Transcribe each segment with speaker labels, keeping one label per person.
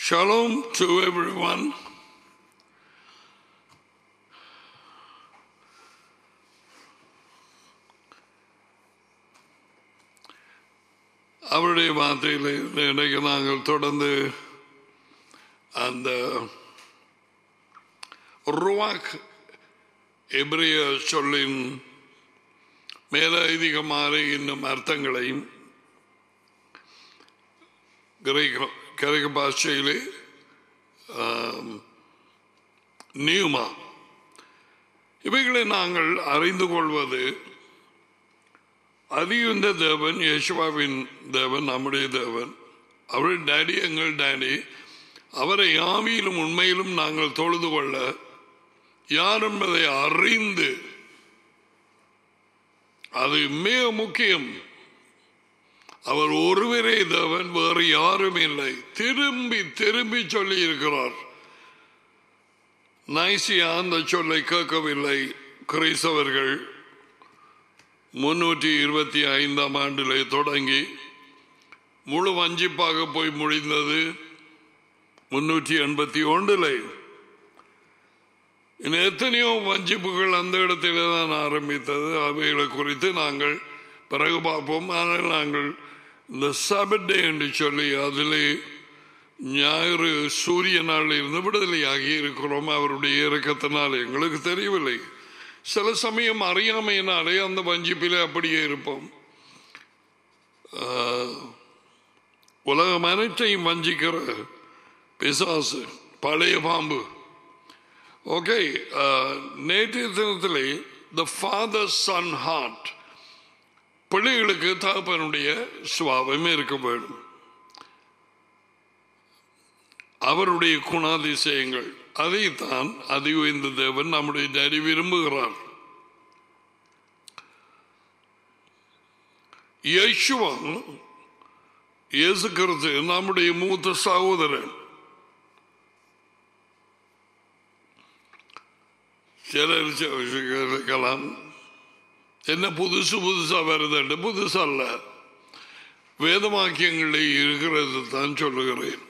Speaker 1: Shalom to everyone. அவருடைய வார்த்தையில் இன்றைக்கு நாங்கள் தொடர்ந்து அந்த ருவாக் எபிரிய சொல்லின் மேலதிகமான இன்னும் அர்த்தங்களையும் கிரேக்க கிரேக்க பாஷையிலே ஆம், நியூமா இவைகளை நாங்கள் அறிந்து கொள்வது அறியுந்த தேவன் யேசுவாவின் தேவன் நம்முடைய தேவன் அவருடைய டேடி எங்கள் டேடி அவரை ஆவியிலும் உண்மையிலும் நாங்கள் தொழுது கொள்ள யார் என்பதை அறிந்து அது மிக முக்கியம் அவர் ஒருவரே தேவன் வேறு யாரும் இல்லை திரும்பி திரும்பி சொல்லி இருக்கிறார் நைசியா அந்த சொல்லை கேட்கவில்லை கிறிஸ்தவர்கள் முன்னூற்றி இருபத்தி ஐந்தாம் ஆண்டிலே தொடங்கி முழு வஞ்சிப்பாக போய் முடிந்தது முன்னூற்றி எண்பத்தி ஒன்றில் இன்னும் எத்தனையோ வஞ்சிப்புகள் அந்த இடத்திலே தான் ஆரம்பித்தது அவைகளை குறித்து நாங்கள் பிறகு பார்ப்போம் ஆனால் நாங்கள் இந்த சபட்டே என்று சொல்லி அதிலே ஞாயிறு சூரிய நாளில் இருந்து விடுதலையாகி இருக்கிறோம் அவருடைய இறக்கத்தினால் எங்களுக்கு தெரியவில்லை சில சமயம் அறியாமையினாலே அந்த வஞ்சிப்பிலே அப்படியே இருப்போம் ஆஹ், உலகம் அனைத்தையும் வஞ்சிக்கிற பிசாசு பழைய பாம்பு ஓகே நேற்றைய தினத்திலே த ஃபாதர் சன் ஹார்ட் பிள்ளைகளுக்கு தகப்பனுடைய சுவாபம் இருக்க வேண்டும் அவருடைய குணாதிசயங்கள் அதைத்தான் அதி உயர்ந்த தேவன் நம்முடைய டேடி விரும்புகிறார் யேசுவன் இயேசு கிறிஸ்து நம்முடைய மூத்த சகோதரன் சிலர் கேட்கலாம் என்ன புதுசு புதுசா வருதுண்டு புதுசு அல்ல வேதவாக்கியங்களில் இருக்கிறது தான் சொல்லுகிறேன்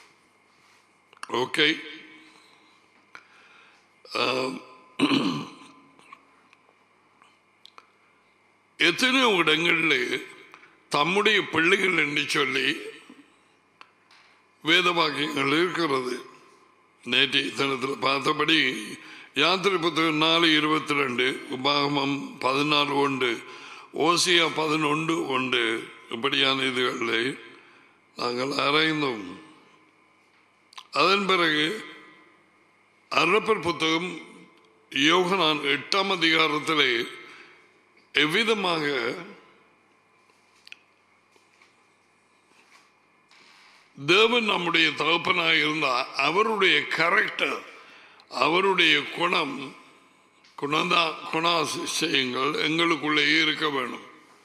Speaker 1: ஓகே எத்தனையோ இடங்களில் தம்முடைய பிள்ளைகள் என்று சொல்லி வேதவாக்கியங்கள் இருக்கிறது நேற்றைய தினத்தில் பார்த்தபடி யாத்திரை புத்தகம் நாலு இருபத்தி ரெண்டு உபாகமம் பதினாலு ஒன்று ஓசியா பதினொன்று ஒன்று இப்படியான இதுகளை நாங்கள் ஆராய்ந்தோம் அதன் பிறகு அரப்பர் புத்தகம் யோகனான் எட்டாம் அதிகாரத்திலே எவ்விதமாக தேவன் நம்முடைய தகப்பனாக இருந்தால் அவருடைய கேரக்டர் அவருடைய குணம் குணந்தா குணாதிசயங்கள் எங்களுக்குள்ளே இருக்க வேணும்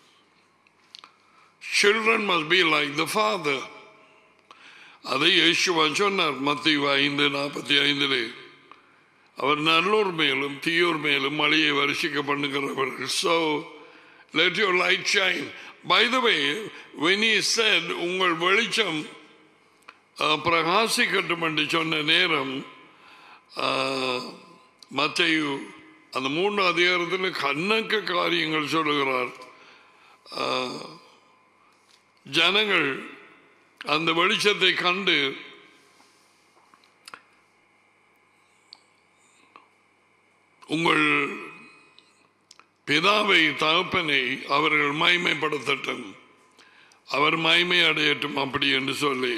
Speaker 1: children must be like the father அதை இயேசுவன் சொன்னார் மத்திய ஐந்து நாற்பத்தி ஐந்திலே அவர் நல்லோர் மேலும் தீயோர் மேலும் மழையை வருஷிக்க பண்ணுகிறவர்கள் so let your light shine by the way when he said உங்கள் வெளிச்சம் அஹ், பிரகாசிக்கட்டும் என்று சொன்ன நேரம் மத்தையு அந்த மூன்று அதிகாரத்தில் கண்ணக்க காரியங்கள் சொல்லுகிறார் ஆஹ், ஜனங்கள் அந்த வெளிச்சத்தை கண்டு உங்கள் பிதாவை தகப்பனை அவர்கள் மகிமைப்படுத்தட்டும் அவர் மகிமை அடையட்டும் அப்படி என்று சொல்லி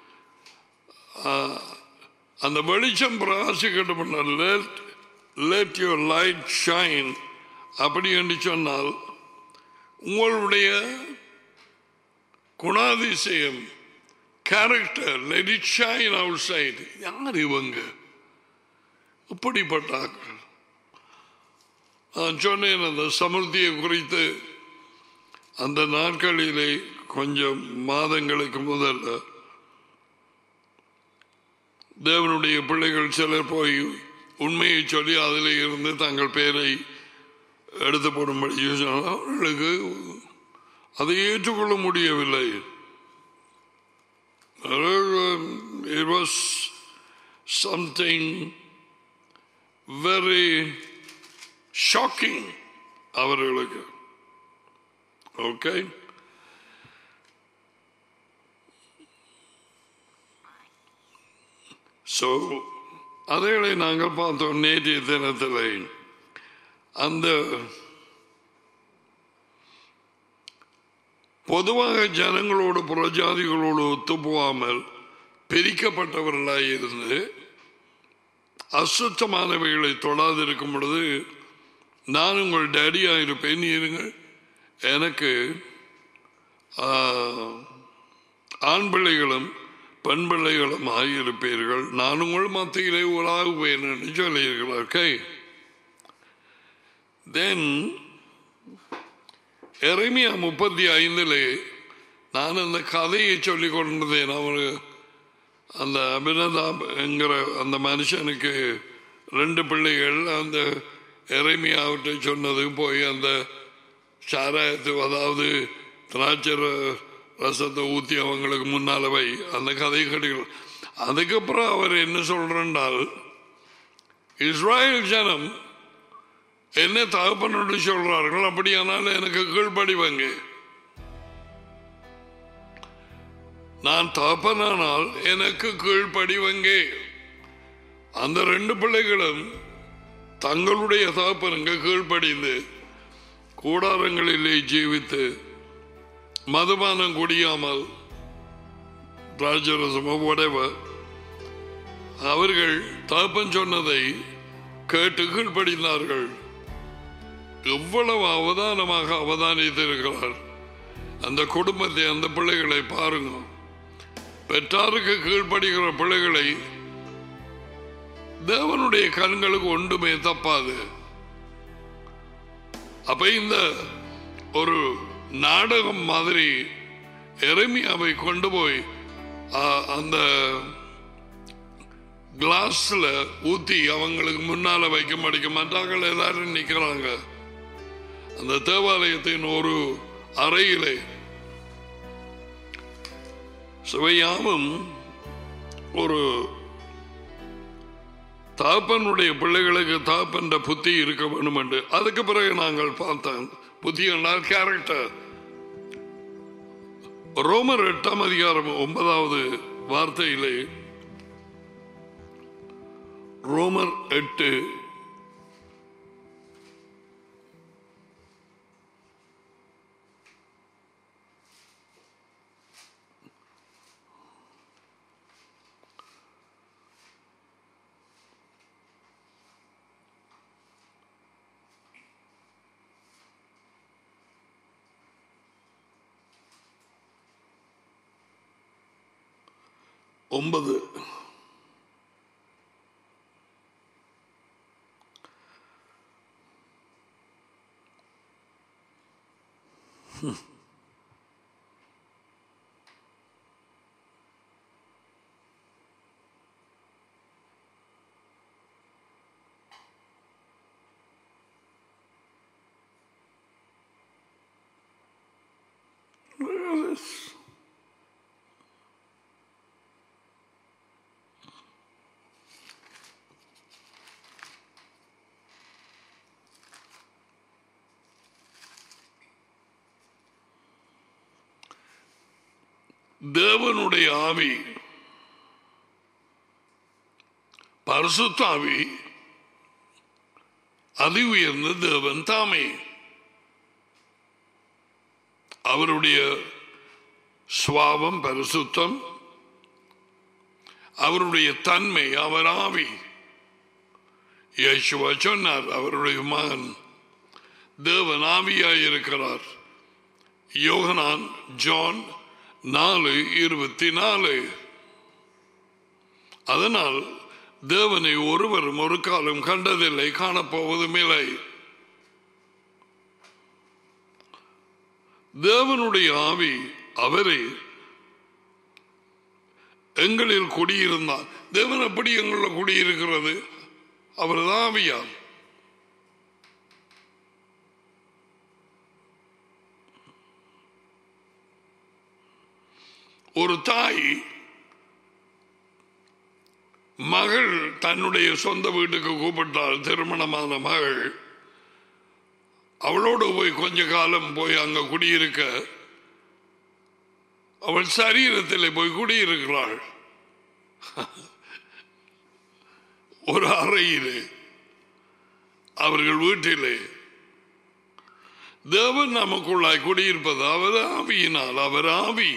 Speaker 1: அந்த வெளிச்சம் பிரகாசிக்கட்டும் let let your light shine அப்படி என்று சொன்னால் உங்களுடைய குணாதிசயம் character let it shine outside யார் இவங்க இப்படிப்பட்டார்கள் நான் சொன்னேன் அந்த சமுர்த்தியை குறித்து அந்த நாட்களிலே கொஞ்சம் மாதங்களுக்கு முதல்ல தேவனுடைய பிள்ளைகள் சிலர் போய் உண்மையை சொல்லி அதில் இருந்து தங்கள் பெயரை எடுத்து போடும்படி சொன்னால் அவர்களுக்கு அதை ஏற்றுக்கொள்ள முடியவில்லை was something very shocking அவர்களுக்கு ஓகே ஸோ அதைகளை நாங்கள் பார்த்தோம் நேற்றைய தினத்தில் அந்த பொதுவாக ஜனங்களோடு புறஜாதிகளோடு ஒத்துப்போகாமல் பிரிக்கப்பட்டவர்களாய் இருந்து அசுத்தமானவைகளை தொடாதிருக்கும் பொழுது நான் உங்கள் டேடியா இருப்பேன் இருங்கள் எனக்கு ஆ, ஆண் பிள்ளைகளும் பெண் பிள்ளைகளும் ஆகியிருப்பீர்கள் நான் உங்கள் மத்தியிலே உலாகுவேன் என்று சொல்லியிருக்கிறார் ஓகே தென் எரேமியா முப்பத்தி ஐந்திலே நான் அந்த கதையை சொல்லிக் கொண்டிருந்தேன் அவரு அந்த அபினதாப் என்கிற அந்த மனுஷனுக்கு ரெண்டு பிள்ளைகள் அந்த எரேமியாவிட்ட சொன்னது போய் அந்த சாராயத்து அதாவது திராட்சை ர- ரசத்தை ஊற்றி அவங்களுக்கு முன்னால வை அந்த கதை கடிகள் அதுக்கப்புறம் அவர் என்ன சொல்றால் இஸ்ராயல் ஜனம் என்ன தகப்பனோடு சொல்றார்கள் அப்படியானால் எனக்கு கீழ்ப்படிவாங்க நான் தகப்பனானால் எனக்கு கீழ்ப்படிவங்க அந்த ரெண்டு பிள்ளைகளும் தங்களுடைய தகப்பனுங்க கீழ்ப்படிந்து கூடாரங்களிலே ஜீவித்து மதுபானம் குடியாமல் ராஜரசமோ whatever அவர்கள் தகப்பன் சொன்னதை கேட்டு கீழ்ப்படிந்தார்கள் எவ்வளவு அவதானமாக அவதானித்திருக்கிறார் அந்த குடும்பத்தை அந்த பிள்ளைகளை பாருங்க பெற்றாருக்கு கீழ்ப்படுகிற பிள்ளைகளை தேவனுடைய கண்களுக்கு ஒன்றுமே தப்பாது அப்ப இந்த ஒரு நாடகம் மாதிரி எரமியாவை கொண்டு போய் ஆ, அந்த கிளாஸ்ல ஊத்தி அவங்களுக்கு முன்னால வைக்க மாட்டேங்க மற்றவர்கள் எல்லாரும் நிக்கிறாங்க அந்த தேவாலயத்தின் ஒரு அறையிலே சுவையாவும் ஒரு தாப்பனுடைய பிள்ளைகளுக்கு தாப்பன்ற புத்தி இருக்க வேண்டும் என்று அதுக்கு பிறகு நாங்கள் பார்த்தோம் புத்தி என்றால் கேரக்டர் ரோமர் எட்டாம் அதிகாரம் ஒன்பதாவது வார்த்தையிலே ரோமர் எட்டு ஒன்பது தேவனுடைய ஆவி பரிசுத்தாவி அதி உயர்ந்த தேவன் தாமே அவருடைய சுவாபம் பரிசுத்தம் அவருடைய தன்மை அவர் ஆவி இயேசுவா சொன்னார் அவருடைய மகன் தேவன் ஆவியாயிருக்கிறார் யோகனான் ஜான் நாலு இருபத்தி நாலு அதனால் தேவனை ஒருவரும் ஒரு காலம் கண்டதில்லை காணப்போவதும் இல்லை தேவனுடைய ஆவி அவரே எங்களில் குடியிருந்தார் தேவன் எப்படி எங்களில் குடியிருக்கிறது அவர்தான் ஆவியார் ஒரு தாய் மகள் தன்னுடைய சொந்த வீட்டுக்கு கூப்பிட்டாள் திருமணமான மகள் அவளோடு போய் கொஞ்ச காலம் போய் அங்க குடியிருக்க அவள் சரீரத்தில் போய் குடியிருக்கிறாள் ஒரு அறையிலே அவர்கள் வீட்டிலே தேவன் நமக்குள்ளாய் குடியிருப்பது அவர் ஆவியினால் அவர் ஆவி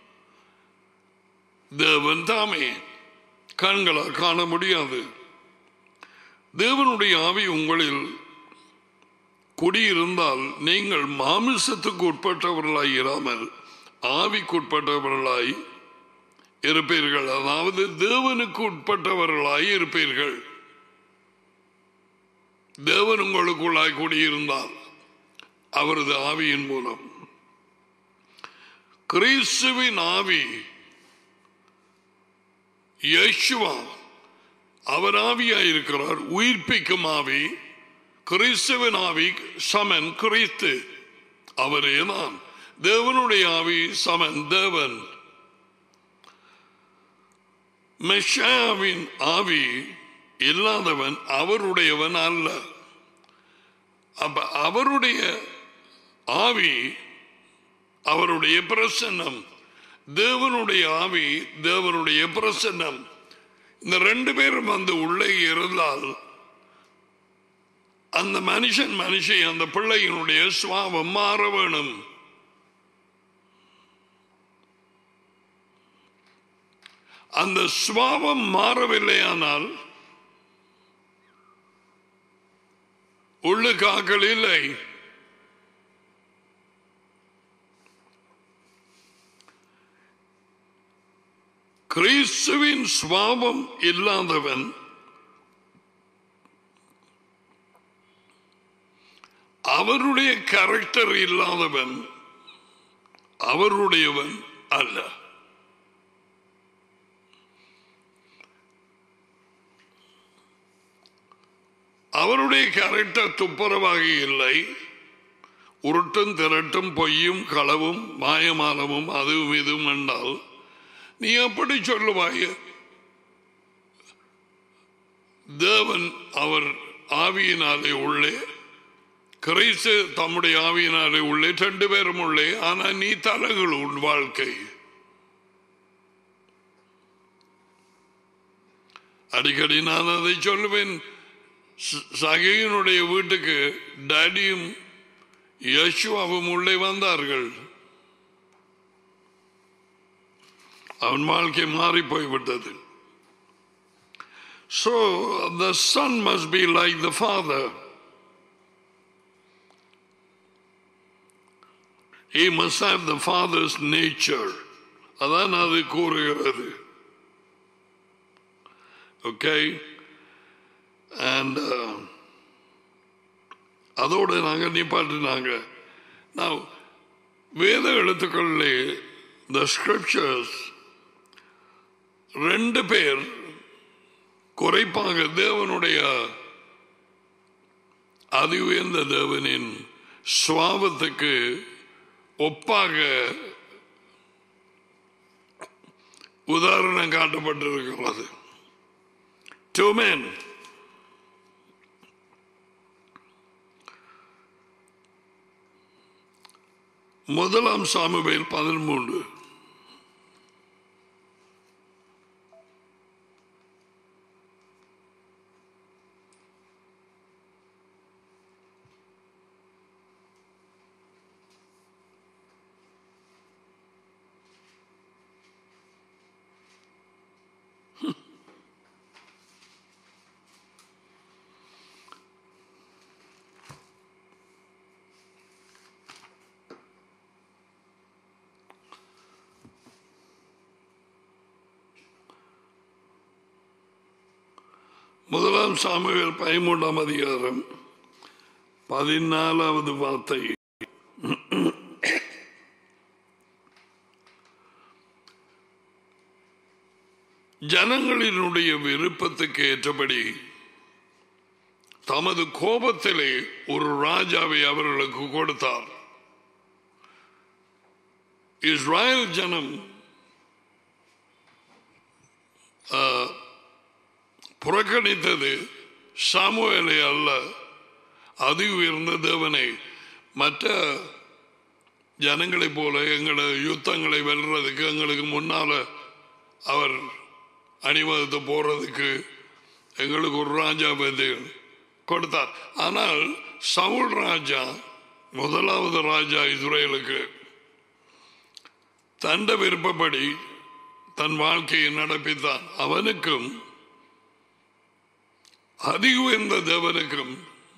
Speaker 1: தேவன் தாமே கண்களால் காண முடியாது தேவனுடைய ஆவி உங்களில் குடியிருந்தால் நீங்கள் மாமிசத்துக்கு உட்பட்டவர்களாய் இராமல் ஆவிக்குட்பட்டவர்களாய் இருப்பீர்கள் அதாவது தேவனுக்கு உட்பட்டவர்களாய் இருப்பீர்கள் தேவன் உங்களுக்குள்ளாய் குடியிருந்தால் அவரது ஆவியின் மூலம் கிறிஸ்துவின் ஆவி யேசுவா அவர் ஆவியாயிருக்கிறார் உயிர்ப்பிக்கும் ஆவி கிறிஸ்துவின் ஆவி சமன் கிறிஸ்து அவரே தான் தேவனுடைய ஆவி சமன் தேவன் மெஷாவின் ஆவி இல்லாதவன் அவருடையவன் அல்ல அப்ப அவருடைய ஆவி அவருடைய பிரசன்னம் தேவனுடைய ஆவி தேவனுடைய பிரசன்னம் இந்த ரெண்டு பேரும் வந்து உள்ளே இருந்தால் அந்த மனுஷன் மனுஷி அந்த பிள்ளையினுடைய சுவாபம் மாற வேணும் அந்த சுவாபம் மாறவில்லையானால் உள்ளுக்காக்கள் இல்லை கிறிஸ்துவின் சுவாபம் இல்லாதவன் அவருடைய கேரக்டர் இல்லாதவன் அவருடையவன் அல்ல அவருடைய கேரக்டர் துப்புரவாக இல்லை உருட்டும் திரட்டும் பொய்யும் களவும் மாயமானமும் அதுவும் இதுவும் என்றால் நீ எப்படி சொல்லுவாய் தேவன் அவர் ஆவியினாலே உள்ளே கிறிஸ்து தம்முடைய ஆவியினாலே உள்ளே ரெண்டு பேரும் உள்ளே ஆனா நீ தலைகள் உன் வாழ்க்கை அடிக்கடி நான் அதை சொல்லுவேன் சகையினுடைய வீட்டுக்கு டாடியும் யசுவாவும் உள்ளே வந்தார்கள் அவன் வாழ்க்கை மாறி போய்விட்டது So the son must be like the father. He must have the father's nature. அதான் அது கூறுகிறது ஓகே அண்ட் அதோடு நாங்கள் நிப்பாட்டினாங்க நான் வேத எழுத்துக்களிலே த ஸ்கிரிப்சர்ஸ் ரெண்டு பேர் குறைப்பாங்க தேவனுடைய அதி உயர்ந்த தேவனின் சுவாபத்துக்கு ஒப்பாக உதாரணம் காட்டப்பட்டிருக்கிறது Two men. முதலாம் சாமுவேல் பதிமூன்று முதலாம் சாமுவேல் பதிமூன்றாம் அதிகாரம் பதினாலாவது வார்த்தை ஜனங்களினுடைய விருப்பத்துக்கு ஏற்றபடி தமது கோபத்திலே ஒரு ராஜாவை அவர்களுக்கு கொடுத்தார் இஸ்ராயல் ஜனம் புறக்கணித்தது சாமுவேலை அல்ல அதி உயர்ந்த தேவனை மற்ற ஜனங்களைப் போல எங்களோட யுத்தங்களை வெல்றதுக்கு எங்களுக்கு முன்னால அவர் அணிவகுத்து போறதுக்கு எங்களுக்கு ஒரு ராஜா பதி கொடுத்தார் ஆனால் சவுல் ராஜா முதலாவது ராஜா இஸ்ரேலுக்கு தண்ட விருப்பப்படி தன் வாழ்க்கையை நடப்பித்தான் அவனுக்கும் அதி உயர்ந்த தேவனுக்கும்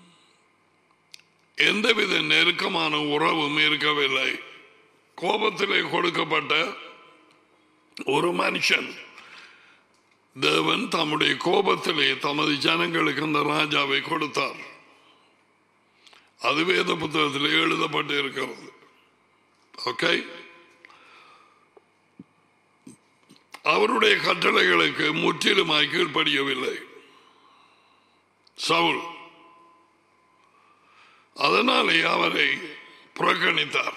Speaker 1: எந்தவித நெருக்கமான உறவும் இருக்கவில்லை கோபத்திலே கொடுக்கப்பட்ட ஒரு மனுஷன் தேவன் தம்முடைய கோபத்திலே தமது ஜனங்களுக்கு அந்த ராஜாவை கொடுத்தார் அது வேத புத்தகத்தில் எழுதப்பட்டு இருக்கிறது ஓகே அவருடைய கட்டளைகளுக்கு முற்றிலுமாய் கீழ்ப்படியவில்லை சவுல் அதனாலே அவரை புறக்கணித்தார்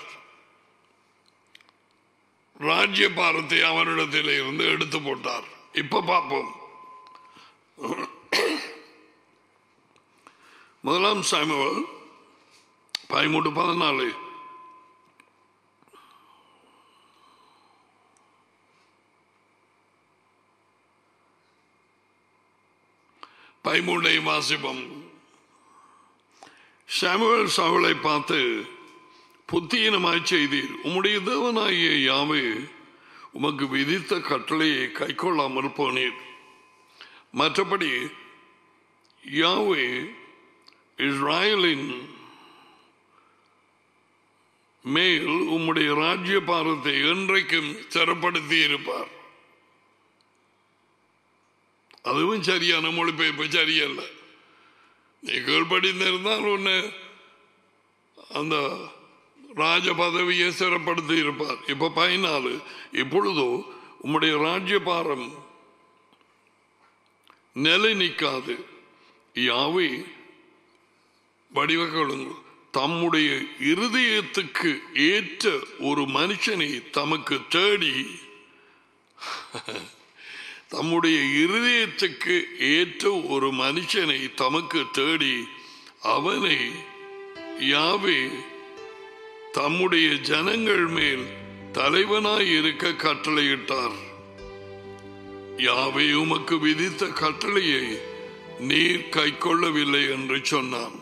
Speaker 1: ராஜ்ய பாரத்தை அவரிடத்தில் இருந்து எடுத்து போட்டார் இப்ப பார்ப்போம் முதலாம் சாமுவல் பதிமூன்று பதினாலு பதிமூன்றை வாசிப்போம் சாமுவேல் சவுளை பார்த்து புத்தியினமாய் செய்தீர் உம்முடைய தேவனாகிய யாவே உமக்கு விதித்த கட்டளையை கைக்கொள்ளாமல் போனீர் மற்றபடி யாவே இஸ்ராயலின் மேல் உம்முடைய ராஜ்ய பாரத்தை என்றைக்கும் சிறப்படுத்தி இருப்பார் அதுவும் சரியான மொழிபெயர்ப்பு சரியல்ல நீ கீழ்படிந்திருந்தால் உன்னை அந்த ராஜ பதவியை சிறப்படுத்தி இருப்பார் இப்ப பதினாலு இப்பொழுதோ உம்முடைய ராஜ்ய பாரம் நிலை நிற்காது யாவே வடிவங்களுங்கள் தம்முடைய இருதயத்துக்கு ஏற்ற ஒரு மனுஷனை தமக்கு தேடி தம்முடைய இருதயத்துக்கு ஏற்ற ஒரு மனுஷனை தமக்கு தேடி அவனை யாவே தம்முடைய ஜனங்கள் மேல் தலைவனாய் இருக்க கட்டளையிட்டார் யாவே உமக்கு விதித்த கட்டளையை நீர் கைக்கொள்ளவில்லை என்று சொன்னான்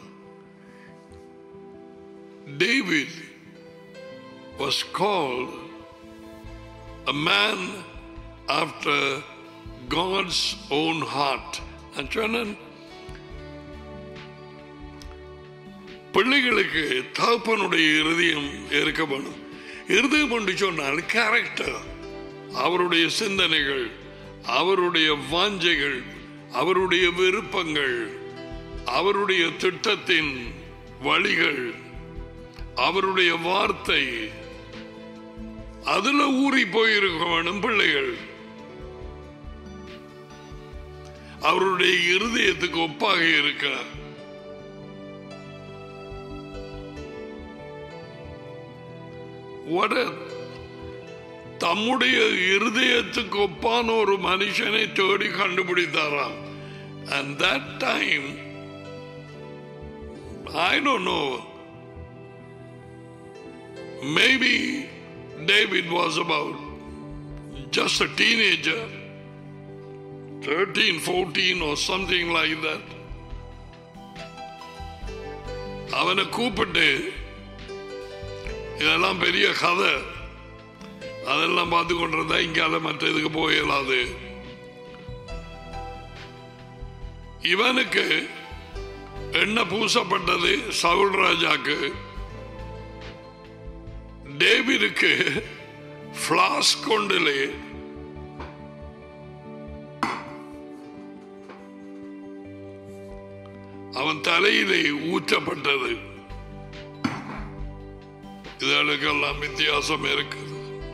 Speaker 1: David was called a man after God's own heart. நான் சொன்னேன் பிள்ளைகளுக்கு தகப்பனுடைய இருதயம் இருக்கப்படும் இருதயம் என்று சொன்னால் கேரக்டர் அவருடைய சிந்தனைகள் அவருடைய வாஞ்சைகள் அவருடைய விருப்பங்கள் அவருடைய திட்டத்தின் வழிகள் அவருடைய வார்த்தை அதுல ஊறி போயிருக்க வேணும் பிள்ளைகள் அவருடைய இருதயத்துக்கு ஒப்பாக இருக்க What a- தம்முடைய இருதயத்துக்கு ஒப்பான ஒரு மனுஷனை தேடி கண்டுபிடித்தாராம் and that time I don't know maybe David was about just a teenager 13 14 or something like that அவனை கூப்பிட்டு இதெல்லாம் பெரிய கதை அதெல்லாம் பார்த்து கொண்டிருந்தா இங்கால மற்ற இதுக்கு போயிடலாது இவனுக்கு எண்ணெய் பூசப்பட்டது சவுல் ராஜாக்கு டேவிடுக்கு பிளாஸ் கொண்டிலே அவன் தலையிலே ஊற்றப்பட்டது இதற்கெல்லாம் வித்தியாசம் இருக்குது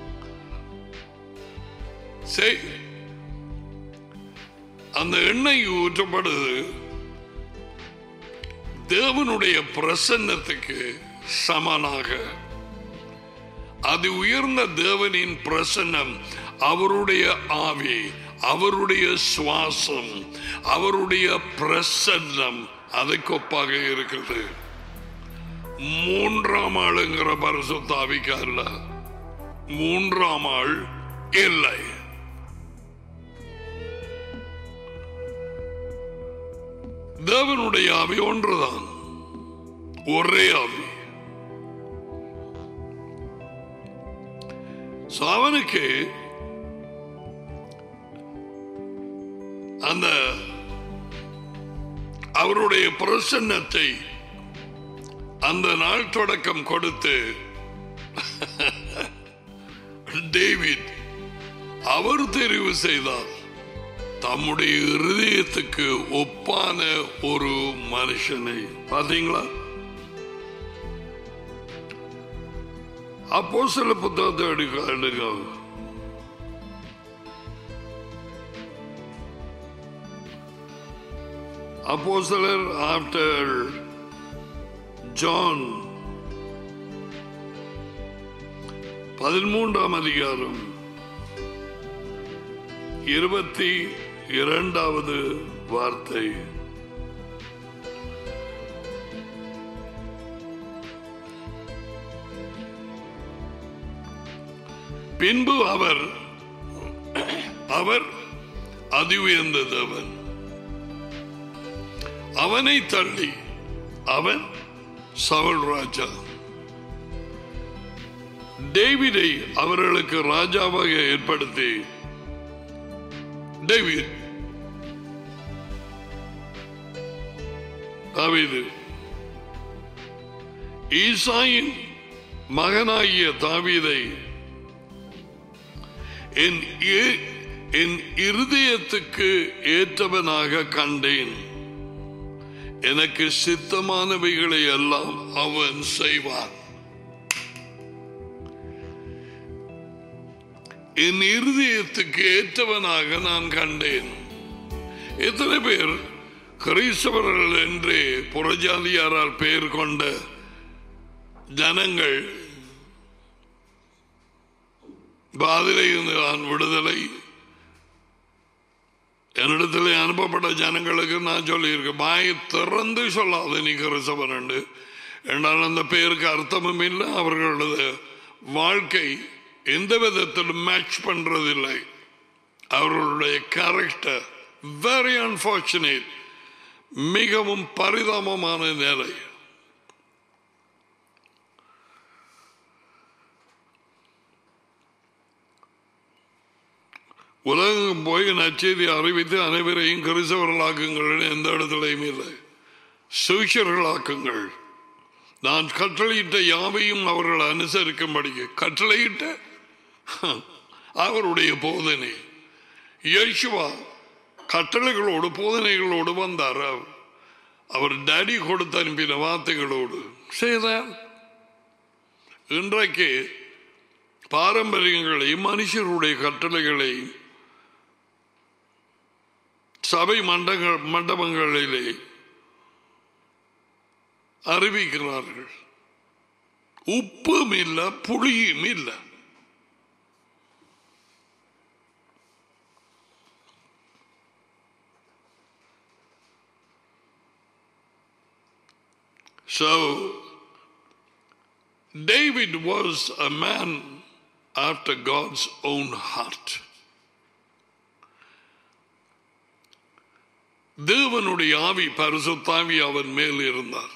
Speaker 1: சரி அந்த எண்ணெய் ஊற்றப்படுது தேவனுடைய பிரசன்னத்துக்கு சமனாக அது உயர்ந்த தேவனின் பிரசன்னம் அவருடைய ஆவி அவருடைய சுவாசம் அவருடைய பிரசன்னம் அதுக்கு ஒப்பாக இருக்கிறது மூன்றாம் ஆளுங்கிற பரிசுத்தாவிக்கு அல்ல மூன்றாம் ஆள் இல்லை தேவனுடைய ஆவி ஒன்றுதான் ஒரே ஆவி So, அவனுக்கு அந்த அவருடைய பிரசன்னத்தை அந்த நாள் தொடக்கம் கொடுத்து டேவிட் அவர் தெரிவு செய்தார் தம்முடைய இருதயத்துக்கு ஒப்பான ஒரு மனுஷனை பாத்தீங்களா அப்போ சில புத்தகத்தை எடுக்க எடுக்க அப்போ சிலர் ஆஃப்டர் ஜான் பதிமூன்றாம் அதிகாரம் இருபத்தி இரண்டாவது வார்த்தை பின்பு அவர் அவர் அதி உயர்ந்த தேவன் அவனை தள்ளி அவன் சவல் ராஜா டேவிடை அவர்களுக்கு ராஜாவாக ஏற்படுத்தி டேவிட் தாவீது ஈசாயின் மகனாகிய தாவீதை என் இ- என் இருதயத்துக்கு ஏற்றவனாக கண்டேன் எனக்கு சித்தமானவைகளை எல்லாம் அவன் செய்வான் என் இருதயத்துக்கு ஏற்றவனாக நான் கண்டேன் எத்தனை பேர் கிறிஸ்தவர்கள் என்று புறஜாதியாரால் பெயர் கொண்ட ஜனங்கள் பாதிலே இருந்து நான் விடுதலை என்னிடத்தில் அனுப்பப்பட்ட ஜனங்களுக்கு நான் சொல்லியிருக்கேன் வாயை திறந்து சொல்லாத நீ கிறிஸ்தவன் என்று என்றால் அந்த பெயருக்கு அர்த்தமும் இல்லை அவர்களது வாழ்க்கை எந்த விதத்திலும் மேட்ச் பண்றதில்லை அவர்களுடைய கேரக்டர் வெரி அன்பார்ச்சுனேட் மிகவும் பரிதாபமான நிலை உலகம் போய் நச்செய்தி அறிவித்து அனைவரையும் கிறிஸ்தவர்களாக்குங்கள் எந்த இடத்துலையும் இல்லை சுவிஷர்களாக்குங்கள் நான் கட்டளையிட்ட யாவையும் அவர்கள் அனுசரிக்கும்படி கட்டளையிட்ட அவருடைய போதனை யேசுவா கட்டளைகளோடு போதனைகளோடு வந்தார் அவர். அவர் டேடி கொடுத்து அனுப்பின வார்த்தைகளோடு செய்தார் இன்றைக்கு பாரம்பரியங்களையும் மனுஷருடைய கட்டளைகளையும் சபை மண்டங்கள் மண்டபங்களிலே அறிவிக்கிறார்கள் உப்பும் இல்லை புளியும் இல்லை So, David was a man after God's own heart. தேவனுடைய ஆவி பரிசுத்தாவி அவன் மேல் இருந்தார்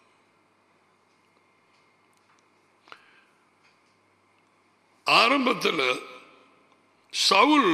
Speaker 1: ஆரம்பத்தில் சவுல்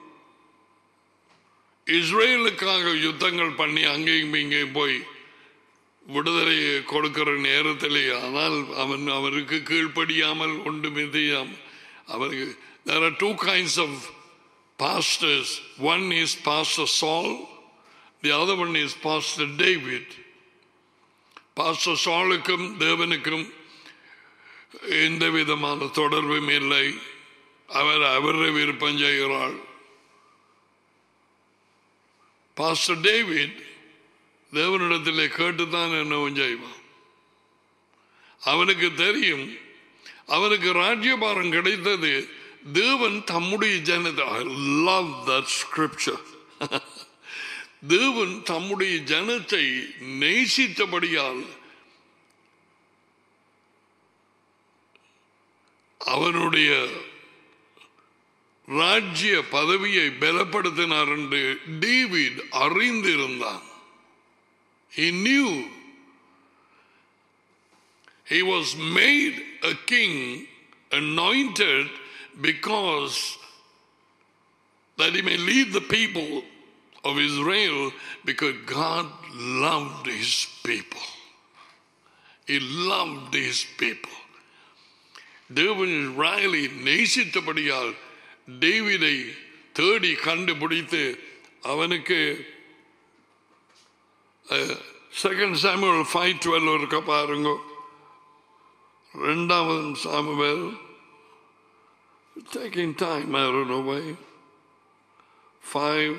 Speaker 1: இஸ்ரேலுக்காக யுத்தங்கள் பண்ணி அங்கேயும் இங்கேயும் போய் விடுதலையை கொடுக்கிற நேரத்திலே ஆனால் அவன் அவருக்கு கீழ்ப்படியாமல் ஒன்று மிதியாமல் அவருக்கு there are two kinds of pastors one is pastor Saul the other one is pastor David pastor சாலுக்கும் தேவனுக்கும் எந்த விதமான தொடர்பும் இல்லை அவர் அவரை விருப்பம் செய்கிறாள் பாஸ்டர் டேவிட் தேவனிடத்திலே கேட்டுத்தான் என்னவும் செய்வான் அவனுக்கு தெரியும் அவனுக்கு ராஜ்யபாரம் கிடைத்தது தேவன் தம்முடைய ஜனதை ஐ லவ் தட் ஸ்கிரிப்சர் தேவன் தம்முடைய ஜனத்தை நேசித்தபடியால் அவனுடைய ராஜ்ய பதவியை பலப்படுத்தினார் என்று டேவிட் அறிந்திருந்தான் He knew he was made a king, anointed because that he may lead the people of Israel because God loved his people. He loved his people. தேவன் இஸ்ராயலை நேசித்தபடியால் டேவிதை தேடி கண்டுபிடித்து அவனுக்கு செகண்ட் சாமுவல் ஃபைவ் டுவெல் இருக்க பாருங்க ரெண்டாவது Samuel taking time I don't know why five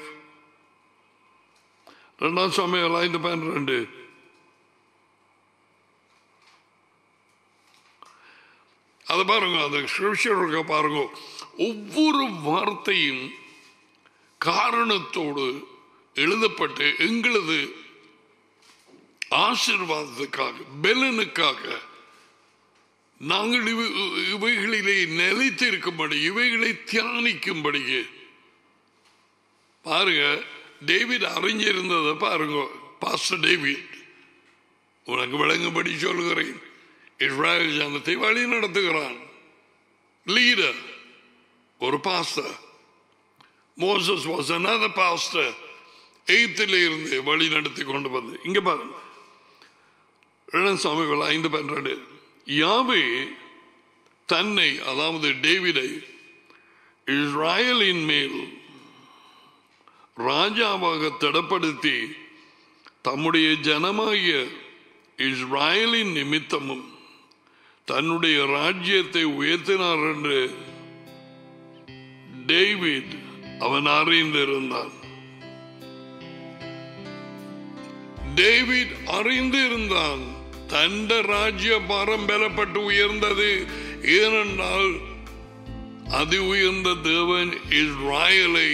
Speaker 1: ரெண்டாம் Samuel ஐந்து பன்னிரண்டு அது பாருங்க அந்த ஸ்கிரிப்சர் இருக்க பாருங்க ஒவ்வொரு வார்த்தையும் காரணத்தோடு எழுதப்பட்டு எங்களது ஆசிர்வாதத்துக்காக பெலனுக்காக நாங்கள் இவை- இவைகளிலே நிலைத்திருக்கும்படி இவைகளை தியானிக்கும்படி பாருங்க டேவிட் அறிஞ்சிருந்ததை பாருங்க பாஸ்டர் டேவிட் உனக்கு விளங்கும்படி சொல்கிறேன் இஸ்ராயல் ஜனத்தை வழி நடத்துகிறான் லீடர் ஒரு pastor Moses was another pastor எய்த்தில் இருந்து வழி நடத்தி கொண்டு வந்து இங்க பாருங்க இரண்டாம் சாமிகள் ஐந்து பன்னிரண்டு யாவே தன்னை அதாவது டேவிடை இஸ்ராயலின் மேல் ராஜாவாக திடப்படுத்தி தம்முடைய ஜனமாகிய இஸ்ராயலின் நிமித்தமும் தன்னுடைய ராஜ்யத்தை உயர்த்தினார் என்று டேவிட் அவன் அறிந்திருந்தான் டேவிட் அறிந்திருந்தான் தந்த ராஜ்ய பாரம் பலப்பட்டு உயர்ந்தது ஏனென்றால் அதி உயர்ந்த தேவன் இஸ்ராயலை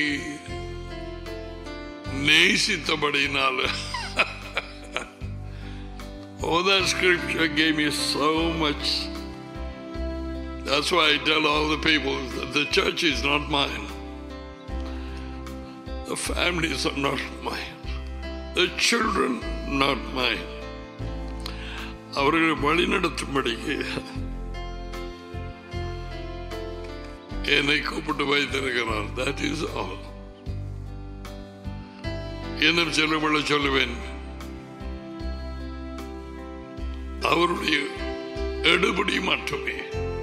Speaker 1: நேசித்தபடினால Oh, that scripture gave me so much. That's why I tell all the people that the church is not mine. The families are not mine. The children not mine. அவர்களை வழிநடத்தும்படிக்கு என்னை கூப்பிட்டு வைத்திருக்கிறார் தட் இஸ் ஆல் இன்னும் சொல்லுவள்ள சொல்லுவேன் அவருடைய எடுபடி மட்டுமே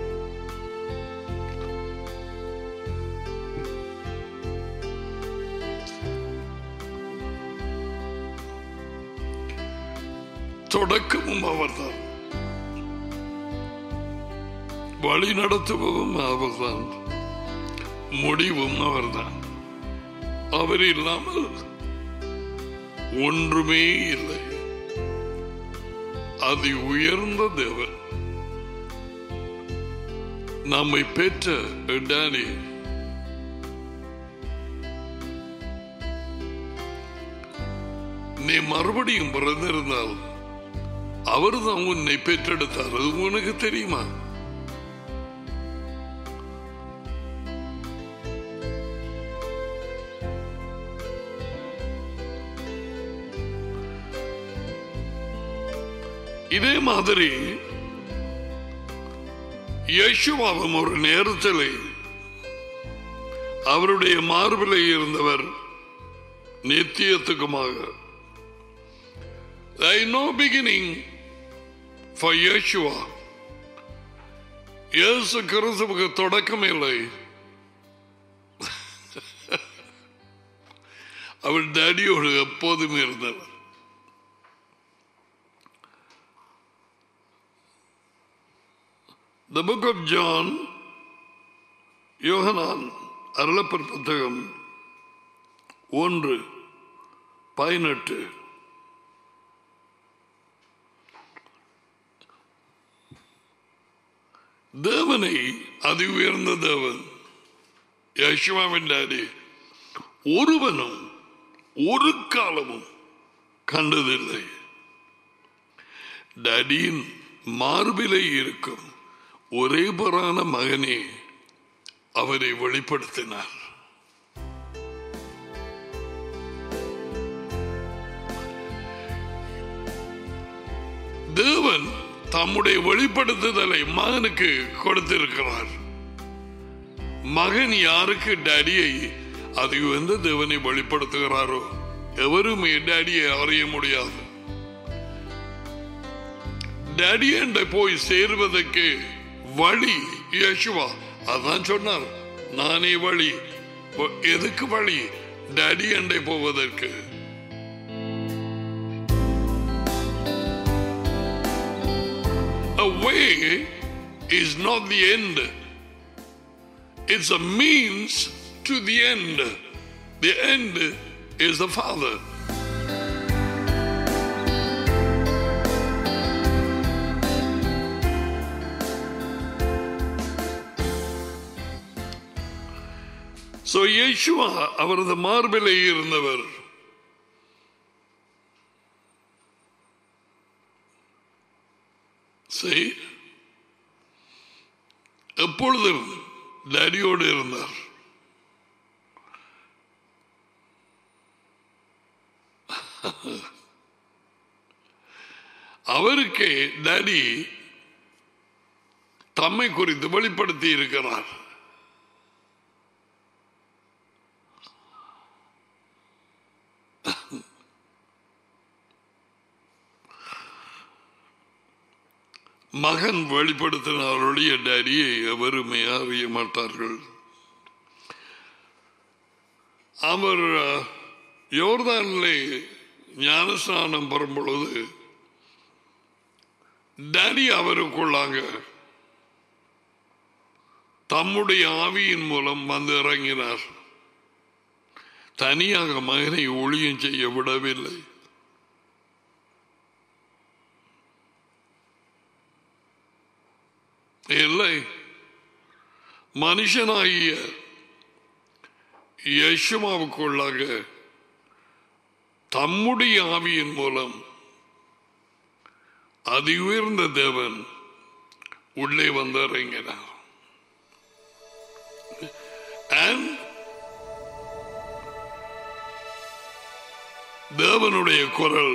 Speaker 1: தொடக்கமும் அவர்தான் வழி நடத்துவதும் அவர்தான் முடிவும் அவர்தான் அவர் இல்லாமல் ஒன்றுமே இல்லை அதி உயர்ந்த தேவன் நம்மை பெற்ற டேனி நீ மறுபடியும் பிறந்திருந்தால் அவர்தான் உன்னை பெற்றெடுத்தார் அது உனக்கு தெரியுமா இதே மாதிரி யேசுவாவும் ஒரு நேரத்தில் அவருடைய மார்பிலே இருந்தவர் நித்தியத்துக்குமாக There is no beginning for Yeshua. இயேசு கிறிஸ்துவுக்கு தொடக்கம் இல்லை அவர் டேடியோடு எப்போதும் இருந்தவர் The book of John, யோகனான் அருளப்பர் புத்தகம் ஒன்று பதினெட்டு தேவனை அதி உயர்ந்த தேவன் யசுவாவின் டாடி ஒருவனும் ஒரு காலமும் கண்டதில்லை டடியின் மார்பிலே இருக்கும் ஒரே பரான மகனே அவரை வெளிப்படுத்தினார் தேவன் தம்முடைய வெளிப்படுத்துதலை மகனுக்கு கொடுத்திருக்கிறார் மகன் யாருக்கு டேடியை அது எந்த தேவனை வெளிப்படுத்துகிறாரோ எவருமே டேடியை அறிய முடியாது டேடி என்ற போய் சேர்வதற்கு வழி யேசுவா அதான் சொன்னார் நானே வழி வ- எதுக்கு வழி டேடி எண்டை போவதற்கு A way is not the end. It's a means to the end. The end is the Father. So Yeshua அவரது மார்பிலே இருந்தவர் சரி எப்பொழுதும் டேடியோடு இருந்தார் அவருக்கு டேடி தம்மை குறித்து வெளிப்படுத்தி இருக்கிறார் மகன் வெளிப்படுத்தினாருடைய டேடியை எவருமே அறிய மாட்டார்கள் அவர் அஹ், யோர்தானிலே ஞானஸ்நானம் பெறும் பொழுது டேடி அவருக்குள்ளாங்க தம்முடைய ஆவியின் மூலம் வந்து இறங்கினார் தனியாக மகனை ஒளியம் செய்ய விடவில்லை இல்லை மனுஷனாகிய யசுமாவுக்குள்ளாக தம்முடைய ஆவியின் மூலம் அதி உயர்ந்த தேவன் உள்ளே வந்து இறங்கினார் And தேவனுடைய குரல்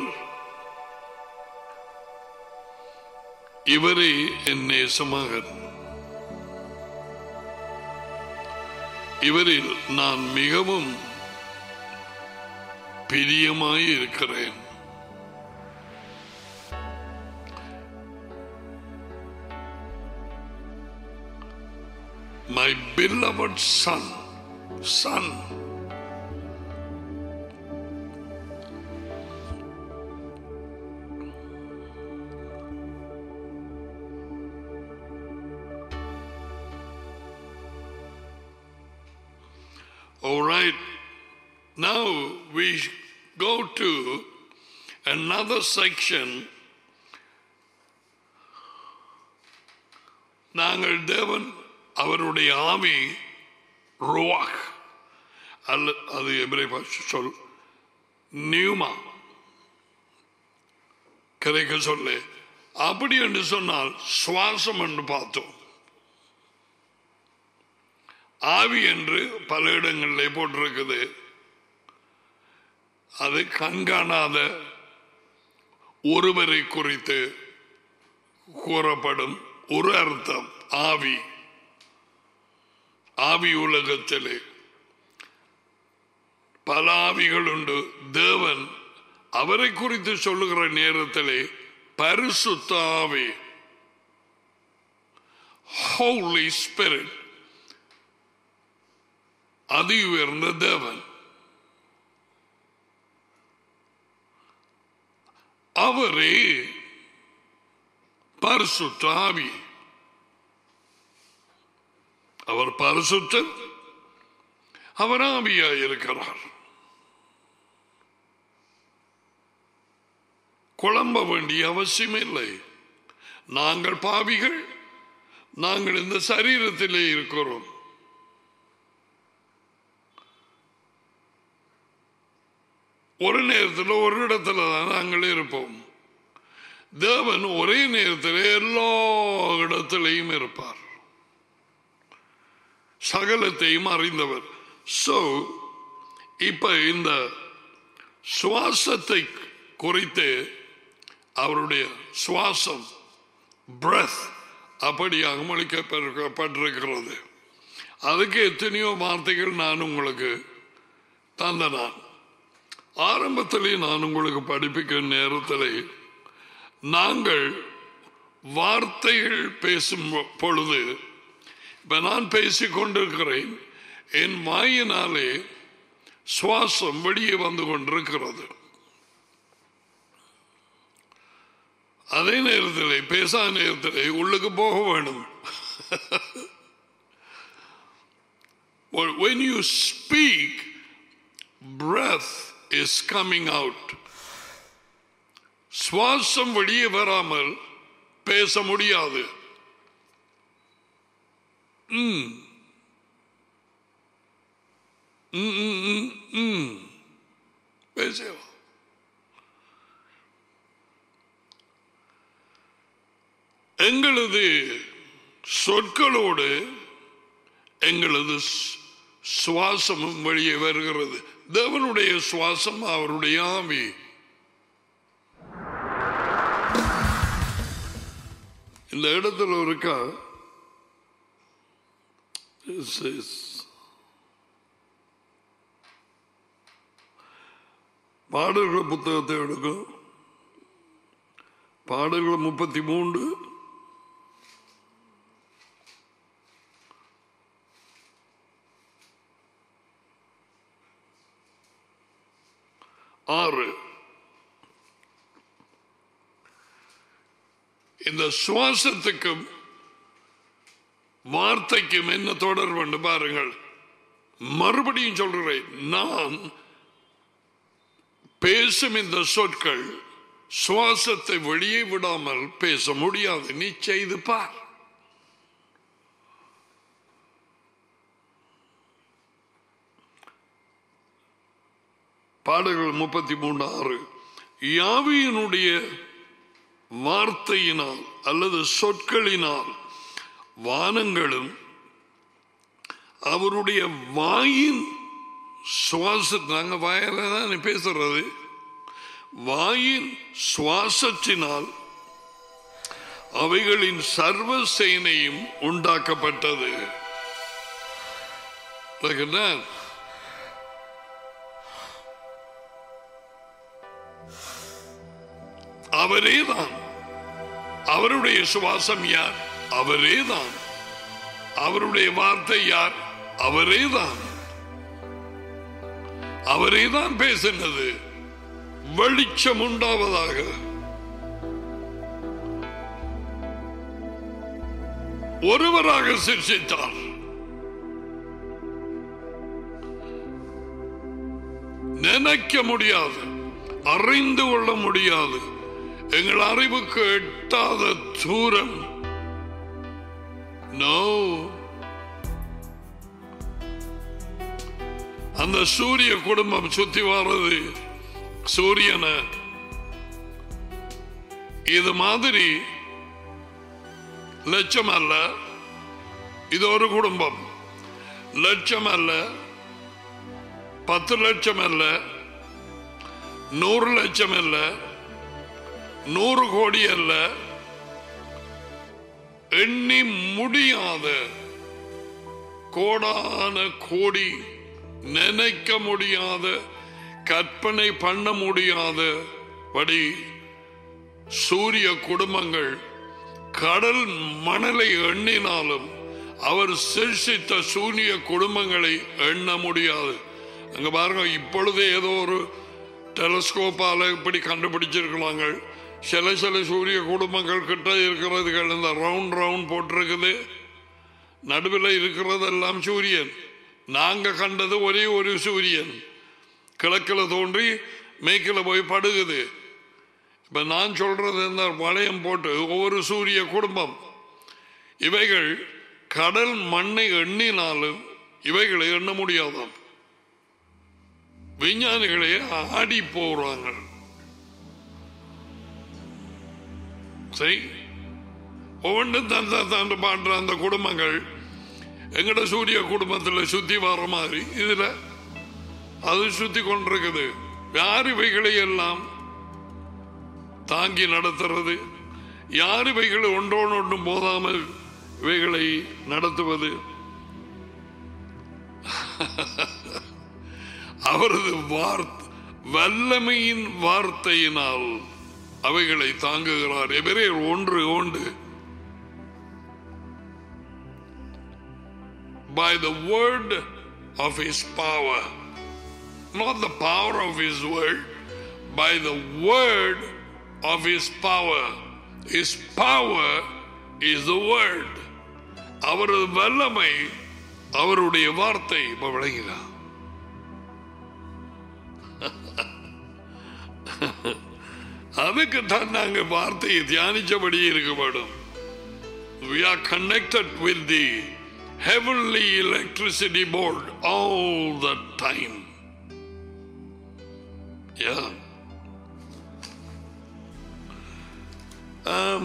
Speaker 1: இவரே என் நேசமகன் இவரில் நான் மிகவும் பிரியமாய் இருக்கிறேன் my beloved son son all right now we go to another section நாங்கள் தேவன் அவருடைய ஆவி ருவாக் அல்ல அது எபிரே பாஷை சொல் நியூமா கிரைக்க சொல்லு அப்படி என்று சொன்னால் சுவாசம் என்று பார்த்தோம் ஆவி என்று பல இடங்களிலே போட்டிருக்குது அது கண்காணாத ஒருவரை குறித்து கூறப்படும் ஒரு அர்த்தம் ஆவி ஆவி உலகத்திலே பல ஆவிகள் உண்டு தேவன் அவரை குறித்து சொல்லுகிற நேரத்திலே பரிசுத்த ஆவி ஹோலி ஸ்பிரிட் அதி உயர்ந்த தேவன் அவரே பரிசுத்த ஆவி அவர் பரிசுத்தர் அவர் ஆவியாய் இருக்கிறார் குழம்ப வேண்டிய அவசியம் இல்லை நாங்கள் பாவிகள் நாங்கள் இந்த சரீரத்திலே இருக்கிறோம் ஒரு நேரத்தில் ஒரு இடத்துல தான் நாங்கள் இருப்போம் தேவன் ஒரே நேரத்தில் எல்லா இடத்திலையும் இருப்பார் சகலத்தையும் அறிந்தவர் சோ இப்ப இந்த சுவாசத்தை குறித்து அவருடைய சுவாசம் பிரத் அப்படியாக மொழிக்கப்பட்டிருக்கிறது அதுக்கு எத்தனையோ வார்த்தைகள் நான் உங்களுக்கு தந்த நான் ஆரம்பத்திலே நான் உங்களுக்கு படிப்பிக்கும் நேரத்திலே நாங்கள் வார்த்தைகள் பேசும் பொழுது இப்ப நான் பேசிக் கொண்டிருக்கிறேன் என் வாயினாலே சுவாசம் வெளியே வந்து கொண்டிருக்கிறது அதே நேரத்தில் பேசா நேரத்தில் உள்ளுக்கு போக வேணும் when you speak breath is coming out சுவாசம் வெளியே வராமல் பேச முடியாது ம். ம், ம், ம், ம். பேசவா எங்களது சொற்களோடு எங்களது சு- சுவாசமும் வெளியே வருகிறது தேவனுடைய சுவாசம் அவருடைய ஆவி இந்த இடத்துல இருக்கா This is- பாடல்கள் புத்தகத்தை எடுக்கும் பாடல்கள் முப்பத்தி மூன்று ஆறு இந்த சுவாசத்துக்கும் வார்த்தைக்கும் என்ன தொடர்பு என்று பாருங்கள் மறுபடியும் சொல்கிறேன் நான் பேசும் இந்த சொற்கள் சுவாசத்தை வெளியே விடாமல் பேச முடியாது நீ செய்து பார் பாடல்கள் முப்பத்தி மூன்று ஆறு யாவியினுடைய வார்த்தையினால் அல்லது சொற்களினால் வானங்களும் அவருடைய வாயின் சுவாச நாங்க வாயில தான் பேசுறது வாயின் சுவாசத்தினால் அவைகளின் சர்வ சேனையும் உண்டாக்கப்பட்டது Look at that. அவரேதான் அவருடைய சுவாசம் யார் அவரேதான் அவருடைய வார்த்தை யார் அவரேதான் அவரேதான் பேசினது வெளிச்சம் உண்டாவதாக ஒருவராக சிருஷித்தார் நினைக்க முடியாது அறிந்து கொள்ள முடியாது எங்கள் அறிவுக்கு எட்டாத தூரம் நோ அந்த சூரிய குடும்பம் சுத்தி வர்றது சூரியனை இது மாதிரி லட்சம் அல்ல இது ஒரு குடும்பம் லட்சம் அல்ல பத்து லட்சம் அல்ல நூறு லட்சம் அல்ல நூறு கோடி அல்ல எண்ணி முடியாத கோடான கோடி நினைக்க முடியாத கற்பனை பண்ண முடியாத படி சூரிய குடும்பங்கள் கடல் மணலை எண்ணினாலும் அவர் சிருஷித்த சூரிய குடும்பங்களை எண்ண முடியாது அங்க பாருங்க இப்பொழுது ஏதோ ஒரு டெலஸ்கோப்பால இப்படி கண்டுபிடிச்சிருக்கலாங்க சில சில சூரிய குடும்பங்கள் கிட்ட இருக்கிறதுகள் இந்த ரவுண்ட் ரவுண்ட் போட்டிருக்குது நடுவில் இருக்கிறதெல்லாம் சூரியன் நாங்க கண்டது ஒரே ஒரு சூரியன் கிழக்கில் தோன்றி மேற்கில் போய் படுகுது இப்ப நான் சொல்றது இந்த வளையம் போட்டு ஒவ்வொரு சூரிய குடும்பம் இவைகள் கடல் மண்ணை எண்ணினாலும் இவைகளை எண்ண முடியாதாம் விஞ்ஞானிகளே ஆடி போறாங்க சரி ஒவ்வொன்றும் தந்த தாண்டு பாடுற அந்த குடும்பங்கள் எங்கட சூரிய குடும்பத்தில் சுத்தி வர மாதிரி இதுல அது சுத்தி கொண்டிருக்குது யார் இவைகளை எல்லாம் தாங்கி நடத்துறது யார் இவைகளை ஒன்றோடு ஒன்றும் போதாமல் இவைகளை நடத்துவது அவரது வார்த்தை வல்லமையின் வார்த்தையினால் அவைகளை தாங்குகிறார் எவரேர் ஒன்று ஒன்று by the word of his power not the power of his word by the word of his power his power is the word அவரது வல்லமை அவருடைய வார்த்தை இப்ப விளங்கினா அதுக்கு தான் நாங்க வார்த்தையை தியானிச்சபடி இருக்க வேண்டும் we are connected with the heavenly electricity board all the time yeah um,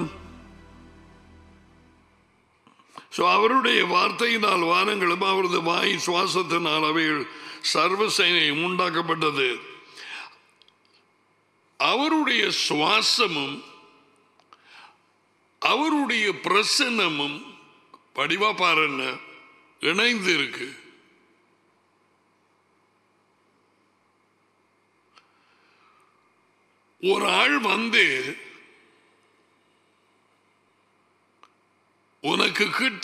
Speaker 1: so அவருடைய வார்த்தையினால் வானங்களும் அவரது வாய் சுவாசத்தினால் அவைகள் சர்வ சேனையும் உண்டாக்கப்பட்டது அவருடைய சுவாசமும் அவருடைய பிரசன்னமும் படிவா பாருங்க இணைந்து இருக்கு ஒரு ஆள் வந்து உனக்கு கிட்ட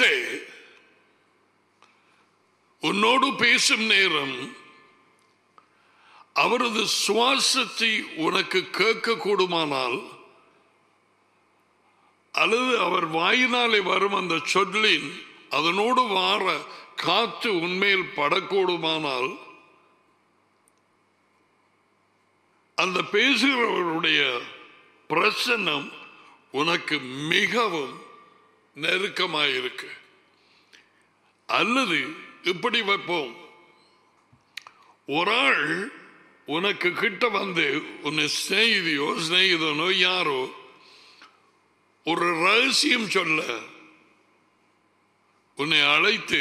Speaker 1: உன்னோடு பேசும் நேரம் அவரது சுவாசத்தை உனக்கு கேட்க கூடுமானால் அல்லது அவர் வாயினாலே வரும் அந்த சொல்லின் அதனோடு வார காற்று உண்மையில் படக்கூடுமானால் அந்த பேசுகிறவருடைய பிரசன்னம் உனக்கு மிகவும் நெருக்கமாயிருக்கு அல்லது இப்படி வைப்போம் ஒரு ஆள் உனக்கு கிட்ட வந்து உன்னை சிநேகிதியோ சிநேகிதனோ யாரோ ஒரு ரகசியம் சொல்ல உன்னை அழைத்து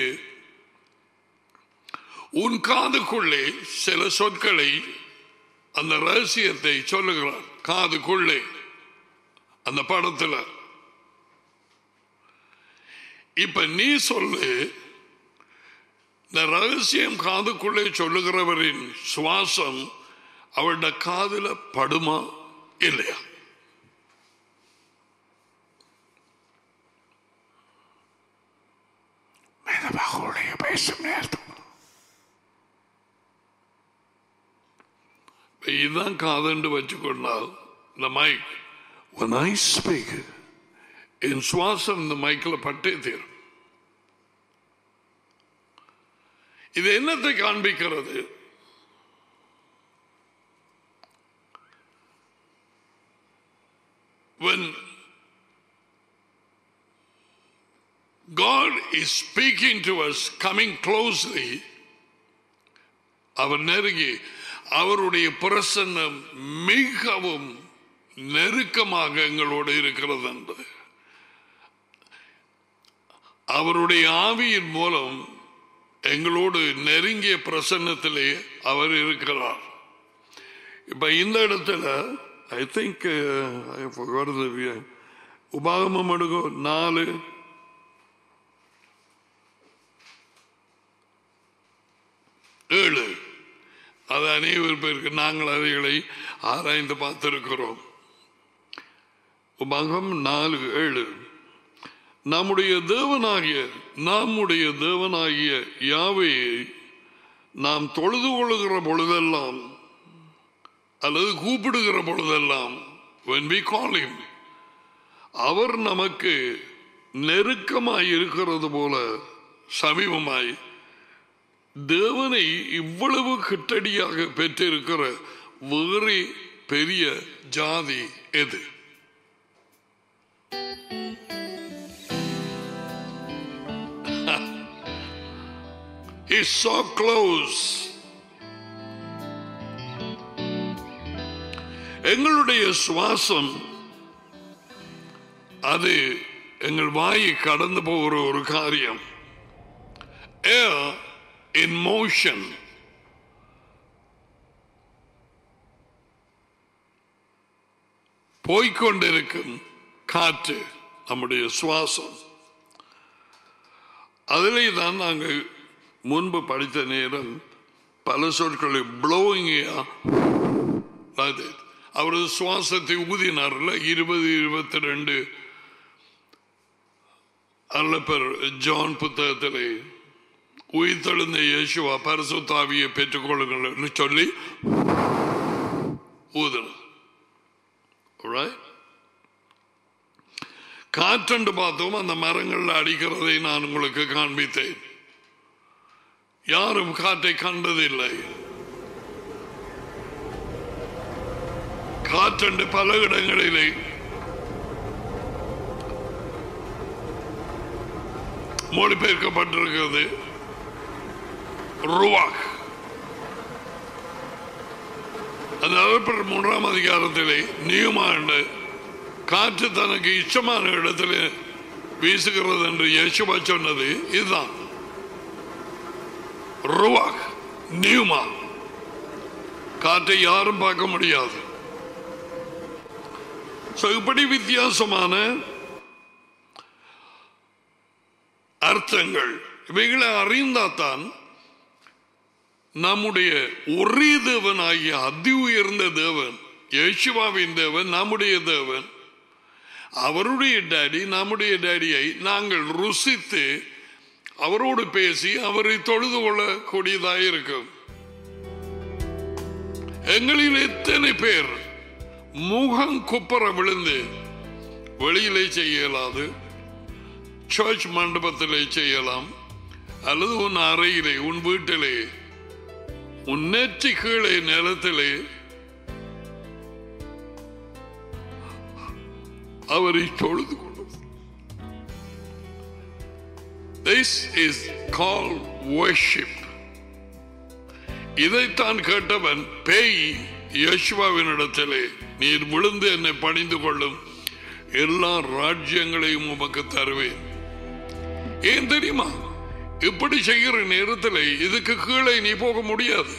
Speaker 1: உன் காதுக்குள்ளே சில சொற்களை அந்த ரகசியத்தை சொல்லுகிறார் காதுக்குள்ளே அந்த படத்தில் இப்ப நீ சொல்லு இந்த ரகசியம் காதுக்குள்ளே சொல்லுகிறவரின் சுவாசம் அவருடைய காதுல படுமா இல்லையா மேதபாகுடைய பேசும் நேரத்தில் இதுதான் காதுண்டு வச்சுக்கொண்டால் இந்த மைக் when I speak என் சுவாசம் இந்த மைக்கில் பட்டே தீரும் இது என்னத்தை காண்பிக்கிறது when God is speaking to us coming closely அவர் நெருங்கி அவருடைய பிரசன்னம் மிகவும் நெருக்கமாக எங்களோடு இருக்கிறது என்பது அவருடைய ஆவியின் மூலம் எங்களோடு நெருங்கிய பிரசன்னத்திலே அவர் இருக்கிறார் இப்ப இந்த இடத்துல ஐ திங்க் வருது உபாகமம் எடுக்கும் நாலு ஏழு அது அனைவர் பேருக்கு நாங்கள் அவைகளை ஆராய்ந்து பார்த்திருக்கிறோம் உபாகம் நாலு ஏழு நம்முடைய தேவனாகிய நம்முடைய தேவனாகிய யாவையை நாம் தொழுது கொள்ளுகிற பொழுதெல்லாம் அல்லது கூப்பிடுகிற பொழுதெல்லாம் when we call him அவர் நமக்கு நெருக்கமாய் இருக்கிறது போல சமீபமாய் தேவனை இவ்வளவு கிட்டடியாக பெற்றிருக்கிற வேறு பெரிய ஜாதி எது is so close எங்களுடைய சுவாசம் அது எங்கள் வாயை கடந்து போகிற ஒரு காரியம் ஏர் இன் மோஷன் போய்கொண்டிருக்கும் காற்று நம்முடைய சுவாசம் அதிலே தான் நாங்கள் முன்பு படித்த நேரம் பல சொற்களை ப்ளோயிங் அவரது சுவாசத்தை ஊதினார்ல இருபது இருபத்தி ரெண்டு அல்லப்பர் ஜான் புத்தகத்திலே உயிர்த்தெழுந்த இயேசுவா பரிசுத்தாவியை பெற்றுக்கொள்ளுங்கள் என்று சொல்லி ஊதினார் Alright? காற்றண்டு பார்த்தோம் அந்த மரங்கள்ல அடிக்கிறதை நான் உங்களுக்கு காண்பித்தேன் யாரும் காற்றை கண்டதில்லை காற்றண்டு பல இடங்களிலே மொழிபெயர்க்கப்பட்டிருக்கிறது ருவாக் அந்த அறுப்பர் மூன்றாம் அதிகாரத்திலே நியமாண்டு காற்று தனக்கு இஷ்டமான இடத்திலே வீசுகிறது என்று யேசுவா சொன்னது இதுதான் ருவாக் நியூமா காற்றை யாரும் பார்க்க முடியாது So, இப்படி வித்தியாசமான அர்த்தங்கள் இவைகளை அறிந்தாதான் நம்முடைய ஒரே தேவன் ஆகிய அதி உயர்ந்த தேவன் யேசுவாவின் தேவன் நம்முடைய தேவன் அவருடைய டேடி நம்முடைய டேடியை நாங்கள் ருசித்து அவரோடு பேசி அவரை தொழுது கொள்ளக்கூடியதாக இருக்கும் எங்களில் எத்தனை பேர் முகம் குப்பர விழுந்து வெளியிலே செய்ய இயலாது சர்ச் மண்டபத்திலே செய்யலாம் அல்லது உன் அறையிலே உன் வீட்டிலே உன் நெற்றி கீழே நிலத்திலே அவரை தொழுது கொள்ளும் This is called worship. இதைத்தான் கேட்டவன் பேய் யேசுவாவினிடத்திலே நீர் விழுந்து என்னை பணிந்து கொள்ளும் எல்லா ராஜ்யங்களையும் உமக்கு தருவேன் ஏன் தெரியுமா இப்படி செய்கிற நேரத்தில் இதுக்கு கீழே நீ போக முடியாது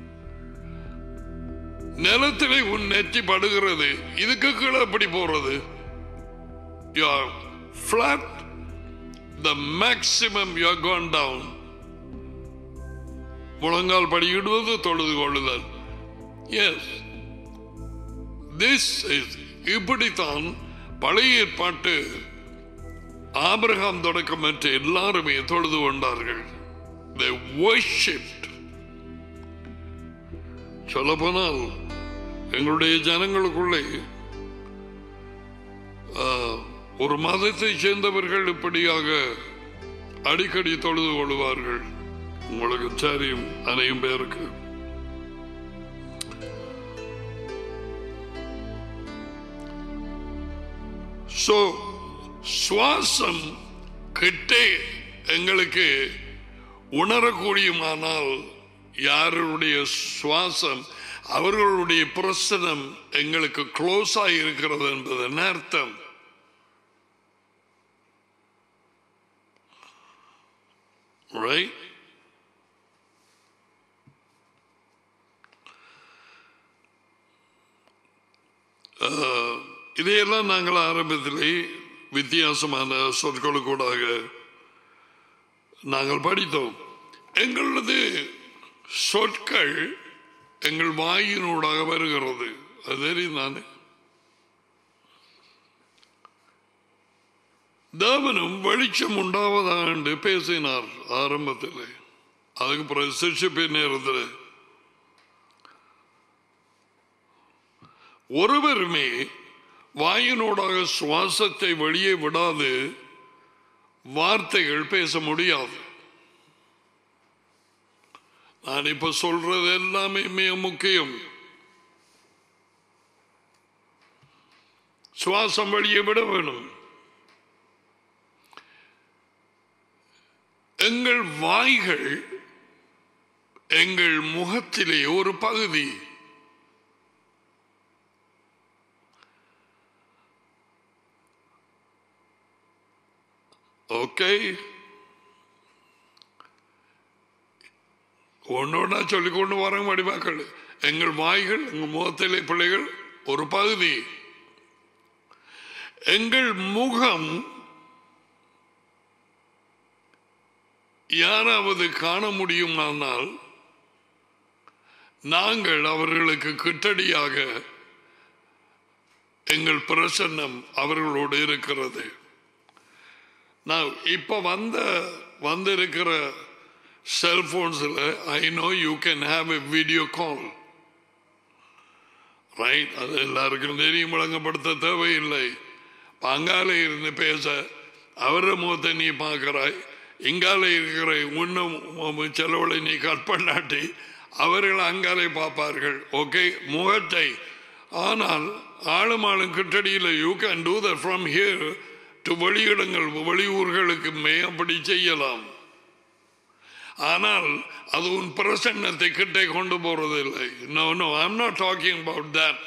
Speaker 1: நிலத்திலே உன் நெற்றி படுகிறது இதுக்கு கீழே எப்படி போறது you are flat the maximum you are gone down முழங்கால் படியிடுவது தொழுது கொள்ளுதல் எஸ் திஸ் இஸ் இப்படித்தான் பழைய ஏற்பாட்டு ஆபிரகாம் தொடக்கம் மற்ற எல்லாருமே தொழுது கொண்டார்கள் they worshipped சொல்ல போனால் எங்களுடைய ஜனங்களுக்குள்ளே ஆ, ஒரு மதத்தை சேர்ந்தவர்கள் இப்படியாக அடிக்கடி தொழுது கொள்வார்கள் உங்களுக்கு தெரியும் அனையும் பேருக்கு சோ சுவாசம் கிட்டே எங்களுக்கு உணரக்கூடியமானால் யாருடைய சுவாசம் அவர்களுடைய பிரசனம் எங்களுக்கு க்ளோஸா இருக்கிறது என்பதன் அர்த்தம் Right? ஆஹ், இதையெல்லாம் நாங்கள் ஆரம்பத்திலே வித்தியாசமான சொற்களுக்கூடாக நாங்கள் படித்தோம் எங்களது சொற்கள் எங்கள் வாயினூடாக வருகிறது அது தெரியும் தானே தேவனும் வெளிச்சம் உண்டாவதா என்று பேசினார் ஆரம்பத்தில் அதுக்கு பிறகு சிற்சிப்பின் நேரத்தில் ஒருவருமே வாயினூடாக சுவாசத்தை வெளியே விடாது வார்த்தைகள் பேச முடியாது நான் இப்ப சொல்றது எல்லாமே மிக முக்கியம் சுவாசம் வெளியே விட வேணும் எங்கள் வாய்கள் எங்கள் முகத்திலே ஒரு பகுதி ஓகே ஒன்னொன்னா சொல்லிக் கொண்டு வர வடிவாக்கள் எங்கள் வாய்கள் எங்கள் முகத்திலே பிள்ளைகள் ஒரு பகுதி எங்கள் முகம் யாராவது காண முடியுமானால் நாங்கள் அவர்களுக்கு கிட்டடியாக எங்கள் பிரசன்னம் அவர்களோடு இருக்கிறது நான் இப்ப வந்த வந்திருக்கிற செல்போன்ஸில் I know you can have a video call right அது எல்லாருக்கும் தெரியும் விளங்கப்படுத்த தேவையில்லை அங்கால இருந்து பேச அவர முகத்தை நீ பார்க்கிறாய் இங்கால இருக்கிற இன்னும் செலவுகளை நீ கட் பண்ணாட்டி அவர்கள் அங்காலே பார்ப்பார்கள் ஓகே முகத்தை ஆனால் ஆளும் ஆளும் கிட்டடியில் you can do the from here to வெளியிடங்கள் வெளியூர்களுக்கு மே அப்படி செய்யலாம் ஆனால் அது உன் பிரசன்னத்தை கிட்டே கொண்டு போறதில்லை no no I'm not talking about that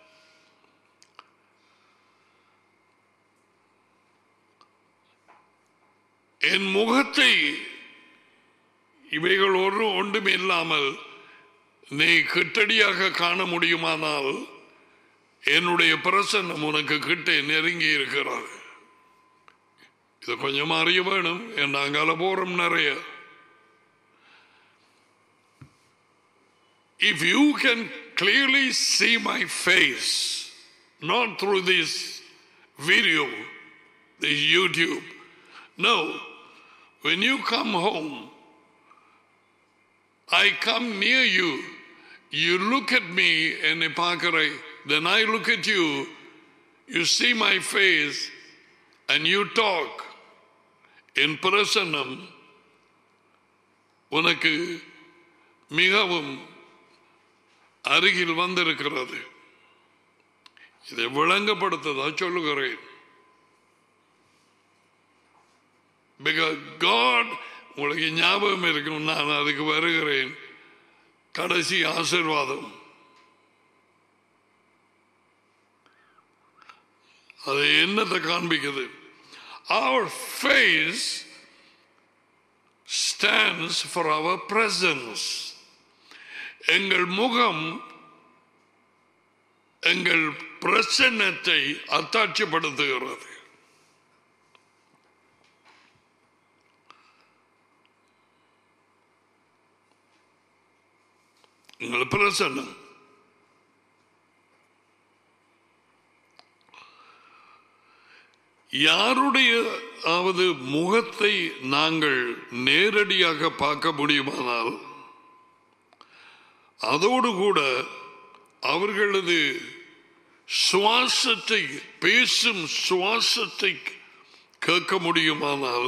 Speaker 1: என் முகத்தை இவைகள் ஒரு ஒன்றும் இல்லாமல் நீ கிட்டடியாக காண முடியுமானால் என்னுடைய பிரசன்னம் உனக்கு கிட்டே நெருங்கி இருக்கிறார் இது கொஞ்சம் அறிய வேணும் என் அங்கால போறோம் நிறைய if you can clearly see my face, not through this video, this YouTube, no, when you come home, I come near you, you look at me and Ipakarai, then I look at you, you see my face, and you talk in பிரசன்னம் உனக்கு மிகவும் அருகில் வந்திருக்கிறது இதை விளங்கப்படுத்ததா சொல்லுகிறேன் because God உங்களுக்கு ஞாபகம் இருக்கும் நான் அதுக்கு வருகிறேன் கடைசி ஆசிர்வாதம் அது என்னத்தை காண்பிக்குது our face stands for our presence எங்கள் முகம் எங்கள் பிரசன்னத்தை அத்தாட்சிப்படுத்துகிறது எங்கள் பிரசன்னம் யாருடைய ஆவது முகத்தை நாங்கள் நேரடியாக பார்க்க முடியுமானால் அதோடு கூட அவர்களது சுவாசத்தை பேசும் சுவாசத்தை கேட்க முடியுமானால்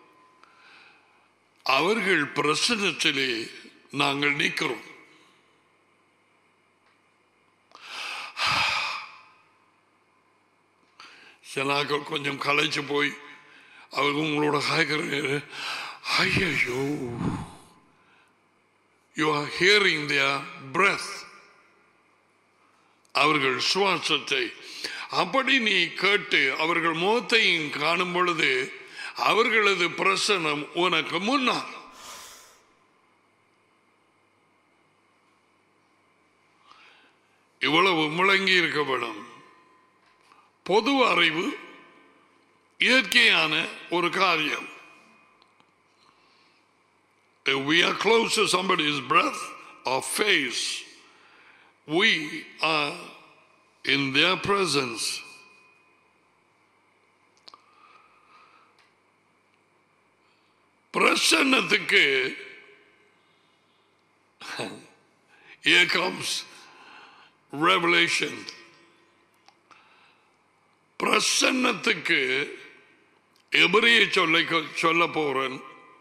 Speaker 1: அவர்கள் பிரசனத்திலே நாங்கள் நிற்கிறோம் சிலாக்கள் கொஞ்சம் களைச்சு போய் அவங்க உங்களோட காய்கறி ஐயோ you are hearing their breath அவர்கள் சுவாசத்தை அப்படி நீ கேட்டு அவர்கள் முகத்தையும் காணும் பொழுது அவர்களது பிரசனம் உனக்கு முன்னால் இவ்வளவு முழங்கி இருக்க வேணும் பொது அறிவு இயற்கையான ஒரு காரியம் If we are close to somebody's breath or face, we are in their presence. பிரசன்னத்துக்கு here comes revelation பிரசன்னத்துக்கு எபிரிய சொல்ல சொல்ல போறேன்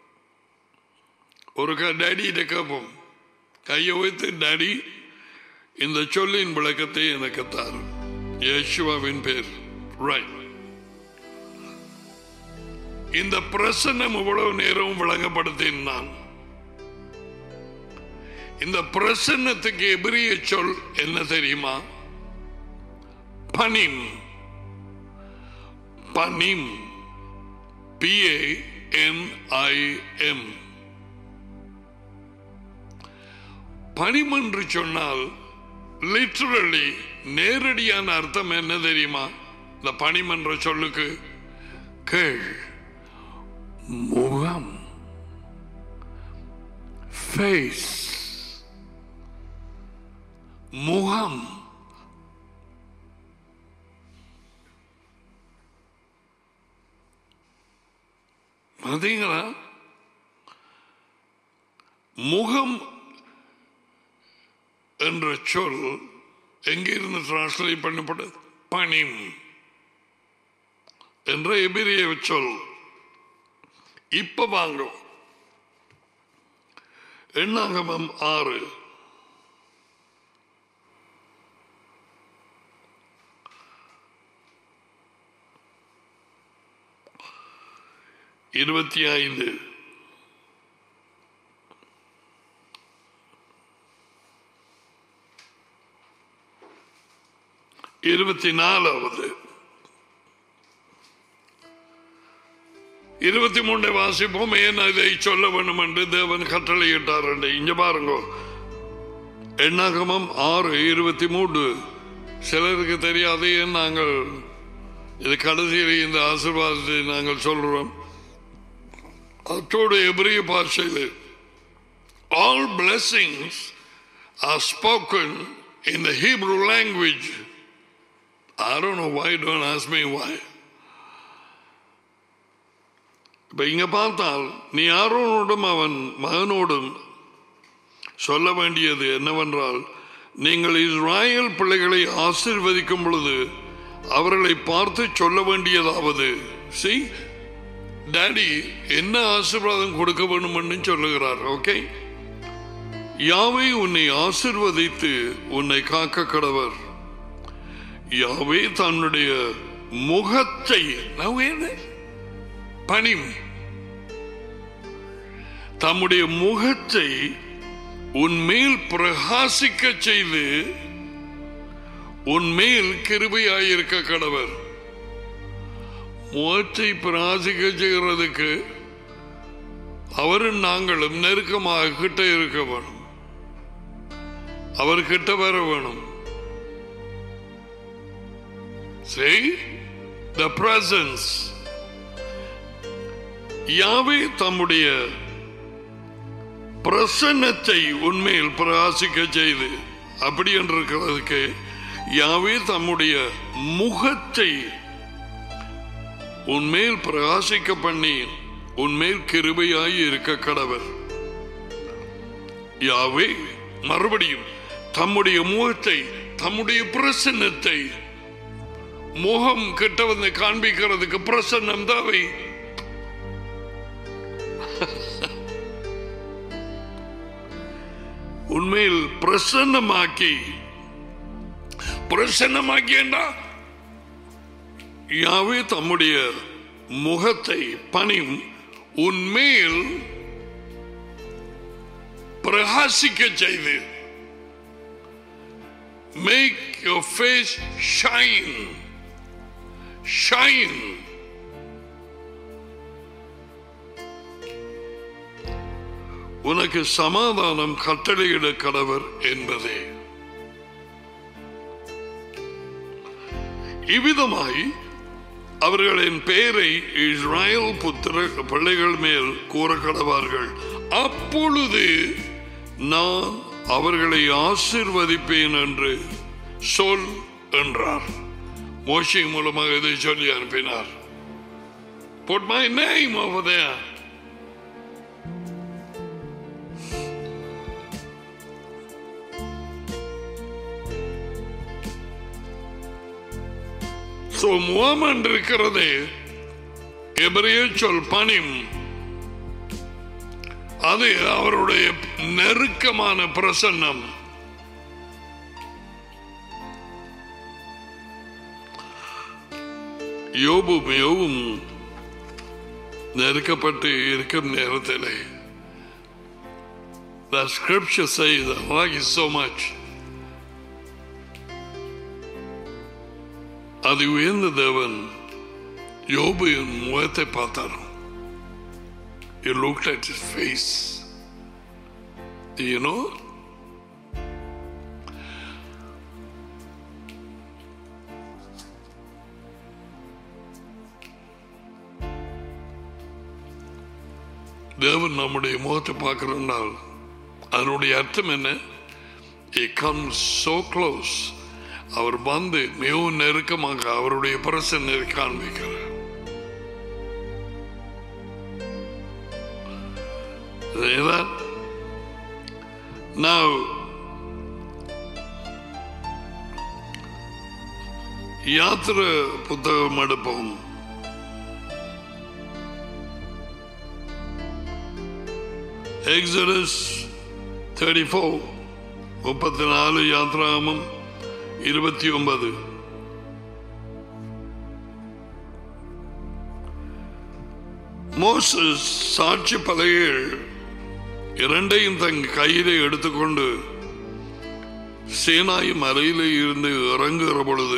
Speaker 1: ஒரு டேடியிட்ட கேட்போம் கையை வைத்து டேடி இந்த சொல்லின் விளக்கத்தை எனக்கு தாரு யேசுவாவின் பேர் ரைட் இந்த பிரசன்னம் இவ்வளவு நேரம் விளங்கப்படுத்தேன் நான் இந்த பிரசன்னத்துக்கு எபிரிய சொல் என்ன தெரியுமா பனிம் பனிம் பிஏ என் ஐ எம் பணிம் என்று சொன்னால் லிட்டரலி நேரடியான அர்த்தம் என்ன தெரியுமா இந்த பணிமன்ற சொல்லுக்கு கேள் முகம் ஃபேஸ் முகம் பார்த்தீங்களா முகம் என்ற சொல் எங்கிருந்து டிரான்ஸ்லேட் பண்ணப்பட்டது பணிம் என்ற எபிரிய சொல் இப்ப வாங்க எண்ணாகமம் ஆறு இருபத்தி ஐந்து இருபத்தி நாலாவது இருபத்தி மூன்றை வாசிப்போம் ஏன் இதை சொல்ல வேண்டும் என்று தேவன் கட்டளையிட்டார் என்று இங்க பாருங்க எண்ணாகமம் ஆறு இருபத்தி மூன்று சிலருக்கு தெரியாது ஏன் நாங்கள் இது கடைசியில் இந்த ஆசீர்வாதத்தை நாங்கள் சொல்றோம் அத்தோடு எபிரிய பாஷையில் all blessings are spoken in the Hebrew language. I don't know why, don't ask me why. இப்ப இங்க பார்த்தால் நீ ஆரோனோடும் அவன் மகனோடும் சொல்ல வேண்டியது என்னவென்றால் நீங்கள் இஸ்ராயல் பிள்ளைகளை ஆசீர்வதிக்கும் பொழுது அவர்களை பார்த்து சொல்ல வேண்டியதாவது see டாடி என்ன ஆசீர்வாதம் கொடுக்க வேண்டும்னு சொல்லுகிறார் ஓகே யாவே உன்னை ஆசிர்வதித்து உன்னை காக்க கடவர் யாவே தன்னுடைய முகத்தை நான் என்ன? பணிம் தம்முடைய முகத்தை உன்மேல் பிரகாசிக்க செய்து உன்மேல் கிருபையாயிருக்க கடவர் முகத்தை பிரகாசிக்க செய்கிறதுக்கு அவரும் நாங்களும் நெருக்கமாக கிட்ட இருக்க வேணும் அவர் கிட்ட வர வேணும் See the presence யாவே தம்முடைய பிரசன்னத்தை உண்மையில் பிரகாசிக்க செய்து அப்படி என்று இருக்கிறதுக்கு யாவே தம்முடைய முகத்தை உன்மேல் பிரகாசிக்க பண்ணி உன்மேல் கிருபையாய் இருக்க கடவர் யாவே மறுபடியும் தம்முடைய முகத்தை தம்முடைய பிரசன்னத்தை முகம் கிட்ட வந்து காண்பிக்கிறதுக்கு பிரசன்னம் தேவை உண்மையில் பிரசன்னமாக்கி பிரசன்னமாக்கியண்டா யாவே தம்முடைய முகத்தை பணியும் உன்மேல் பிரகாசிக்க செய்து make your face shine shine உனக்கு சமாதானம் கட்டளையிட கடவர் என்பதே இவ்விதமாய் அவர்களின் பெயரை இஸ்ராயல் புத்திர பிள்ளைகள் மேல் கூற கடவார்கள் அப்பொழுது நான் அவர்களை ஆசிர்வதிப்பேன் என்று சொல் என்றார் மோஷி மூலமாக இதை சொல்லி அனுப்பினார் Put my name over there. So, முகம் இருக்கிறது எபிரிய சொல் பணிம் அது அவருடைய நெருக்கமான பிரசன்னம் யோபு மிகவும் நெருக்கப்பட்டு இருக்கும் நேரத்திலே The scripture says, I like it so much. அது உயர்ந்த தேவன் யோபுவின் முகத்தை பார்த்தார் You looked at his face. Do you know? தேவன் நம்முடைய முகத்தை பார்க்கிறனால் அதனுடைய அர்த்தம் என்ன He comes so close. அவர் வந்து மிகவும் நெருக்கமாக அவருடைய பிரசன்னை காண்பிக்கிறார் That? Now, யாத்திர புத்தகம் எடுப்போம் எக்ஸடஸ் தேர்ட்டி ஃபோர் முப்பத்தி நாலு யாத்ராமம் இருபத்தி ஒன்பது மோசஸ் சாட்சி பலகைகள் இரண்டையும் தன் கையிலே எடுத்துக்கொண்டு சேனாய் மலையிலே இருந்து இறங்குகிற பொழுது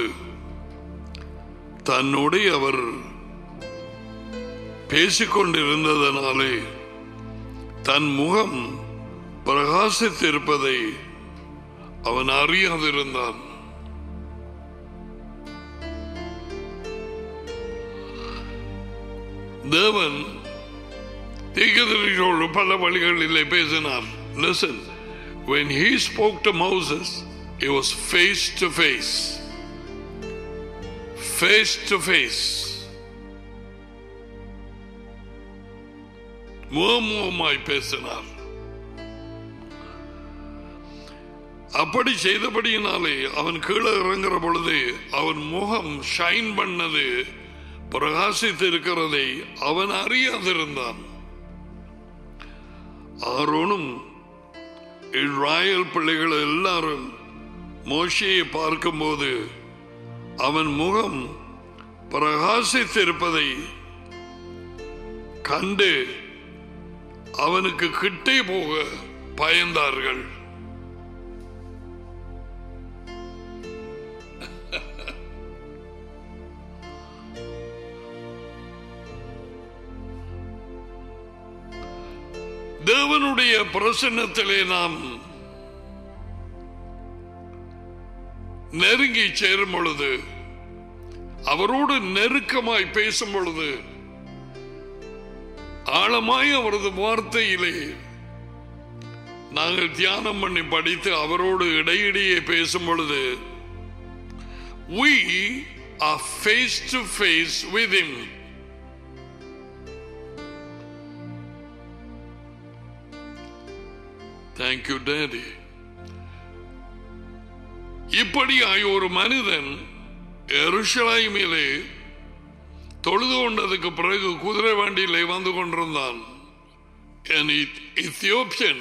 Speaker 1: தன்னோடு அவர் பேசிக்கொண்டிருந்ததனாலே தன் முகம் பிரகாசித்திருப்பதை அவன் அறியாதிருந்தான் தேவன் தீர்க்கதரிசியோடு பல வழிகளிலே பேசினார் listen when he spoke to Moses it was face to face face to face முகமுகமாய் பேசினார் அப்படி செய்தபடியினாலே அவன் கீழே இறங்குற பொழுது அவன் முகம் ஷைன் பண்ணது பிரகாசித்து இருக்கிறதை அவன் அறியாதிருந்தான் ஆரோனும் இஸ்ராயல் பிள்ளைகள் எல்லாரும் மோஷையை பார்க்கும்போது அவன் முகம் பிரகாசித்திருப்பதை கண்டு அவனுக்கு கிட்டே போக பயந்தார்கள் தேவனுடைய பிரசன்னத்திலே நாம் நெருங்கி சேரும் பொழுது அவரோடு நெருக்கமாய் பேசும் பொழுது ஆழமாய் அவரது வார்த்தையிலே நாங்கள் தியானம் பண்ணி படித்து அவரோடு இடையிடையே பேசும் பொழுது we are face to face with him Thank you, Daddy. இப்படியாய் ஒரு மனிதன் எருஷலாய்மிலே தொழுது கொண்டதுக்கு பிறகு குதிரை வண்டியிலே வந்து கொண்டிருந்தான் An Eth- Ethiopian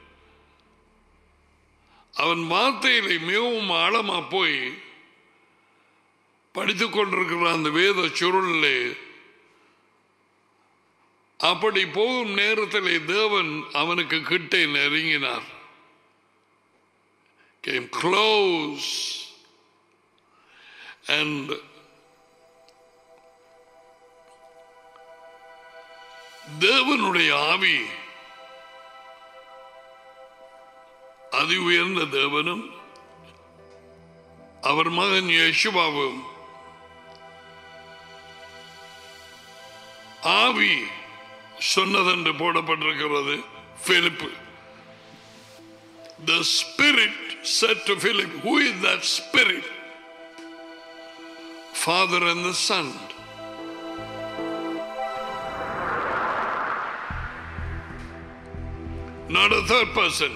Speaker 1: அவன் வார்த்தையிலே மிகவும் ஆழமா போய் படித்துக் கொண்டிருக்கிற அந்த வேத சுருளிலே அப்படி போகும் நேரத்திலே தேவன் அவனுக்கு கிட்டே நெருங்கினார் came close and தேவனுடைய ஆவி அதி உயர்ந்த தேவனும் அவர் மகன் யேசுவாவும் ஆவி சொன்னதென்று போடப்பட்டிருக்கிறது பிலிப்பு The Spirit said to Philip, Who is that Spirit? Father and the Son. Not a third person.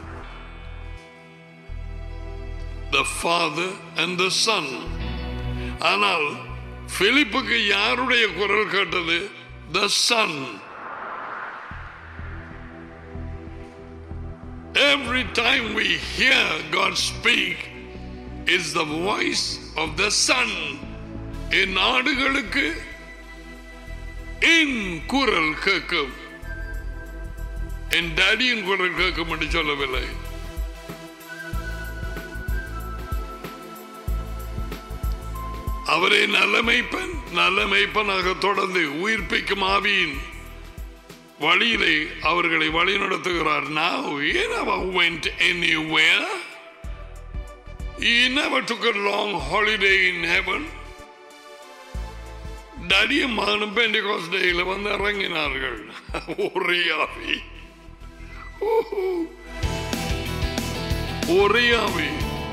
Speaker 1: The Father and the Son. ஆனால் பிலிப்புக்கு யாருடைய குரல் கேட்டது the son Every time we hear God speak, is the voice of the Son. என் நாடுகளுக்கு என் குரல் கேட்கும் என் டேடியின் குரல் கேட்கும் என்று சொல்லவில்லை அவரை நல்லமைப்பன் நல்லமைப்பனாக தொடர்ந்து உயிர்ப்பிக்கும் ஆவியின் வழியிலே அவர்களை வழி நடத்துகிறார் now he never went anywhere he never took a long holiday in heaven டடியும் மகனும் பெண்டிகாஸ் டேயில் வந்து இறங்கினார்கள் ஒரே ஆவி ஓஹோ. ஒரே ஆவி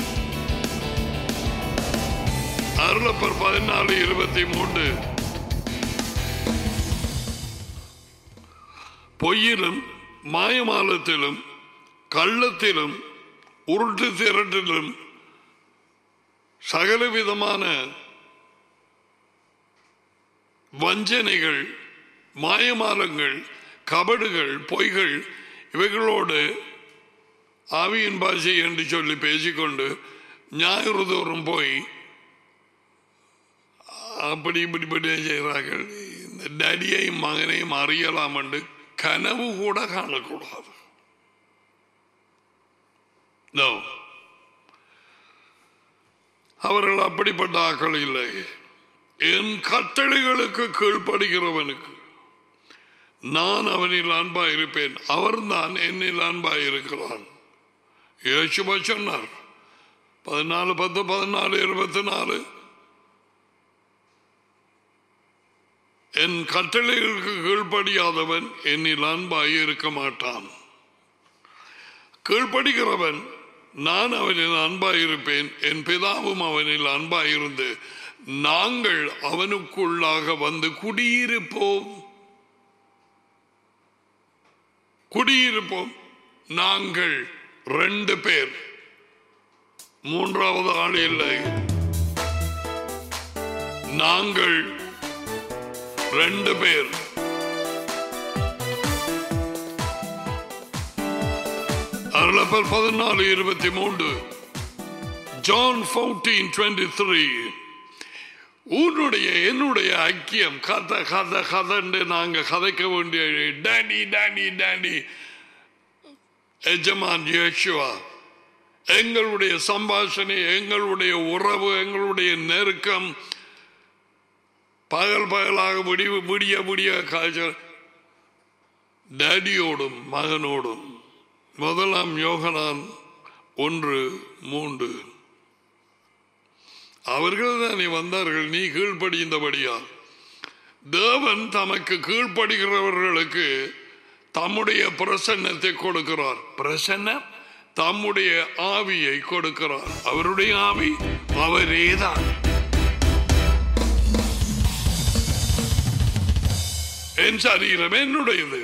Speaker 1: அருளப்பர் பதினாலு இருபத்தி மூன்று பொய்யிலும் மாயமாலத்திலும் கள்ளத்திலும் உருட்டு திரட்டிலும் சகல விதமான வஞ்சனைகள் மாயமாலங்கள் கபடுகள் பொய்கள் இவைகளோடு ஆவியின் பாஷை என்று சொல்லி பேசிக்கொண்டு ஞாயிறு தோறும் போய் அப்படி இப்படிப்படி செய்கிறார்கள் இந்த டடியையும் மகனையும் அறியலாம் என்று கனவு கூட காணக்கூடாது No. அவர்கள் அப்படிப்பட்ட ஆக்கள் இல்லை என் கட்டளைகளுக்கு கீழ்ப்படுகிறவனுக்கு நான் அவனில் அன்பாயிருப்பேன் அவர்தான் என்னில் அன்பாயிருக்கிறான் இயேசுவா சொன்னார் பதினாலு பத்து பதினாலு இருபத்தி நாலு என் கட்டளைகளுக்கு கீழ்ப்படியாதவன் என்னில் அன்பாய் இருக்க மாட்டான் கீழ்ப்படுகிறவன் நான் அவனில் அன்பாயிருப்பேன் என் பிதாவும் அவனில் அன்பாயிருந்து நாங்கள் அவனுக்குள்ளாக வந்து குடியிருப்போம் குடியிருப்போம் நாங்கள் ரெண்டு பேர் மூன்றாவது ஆள் இல்லை நாங்கள் ரெண்டு பேர் அருளப்பர் பதினாலு இருபத்தி மூன்று ஜான் ஃபோர்டீன் டுவெண்ட்டி த்ரீ உன்னுடைய என்னுடைய ஐக்கியம் கதை கதை கதைன்னு நாங்க கதைக்க வேண்டிய டேடி டேடி டேடி எஜமான் யேசுவா எங்களுடைய சம்பாஷணை எங்களுடைய உறவு எங்களுடைய நெருக்கம் பகல் பகலாக விடிய விடிய விடிய காய்ச்சல் டேடியோடும் மகனோடும் முதலாம் யோகனான் ஒன்று மூன்று அவர்கள் தானே வந்தார்கள் நீ கீழ்ப்படிந்தபடியா தேவன் தமக்கு கீழ்ப்படுகிறவர்களுக்கு தம்முடைய பிரசன்னத்தை கொடுக்கிறார் பிரசன்னம் தம்முடைய ஆவியை கொடுக்கிறார் அவருடைய ஆவி அவரேதான் என் சரீரம் என்னுடையது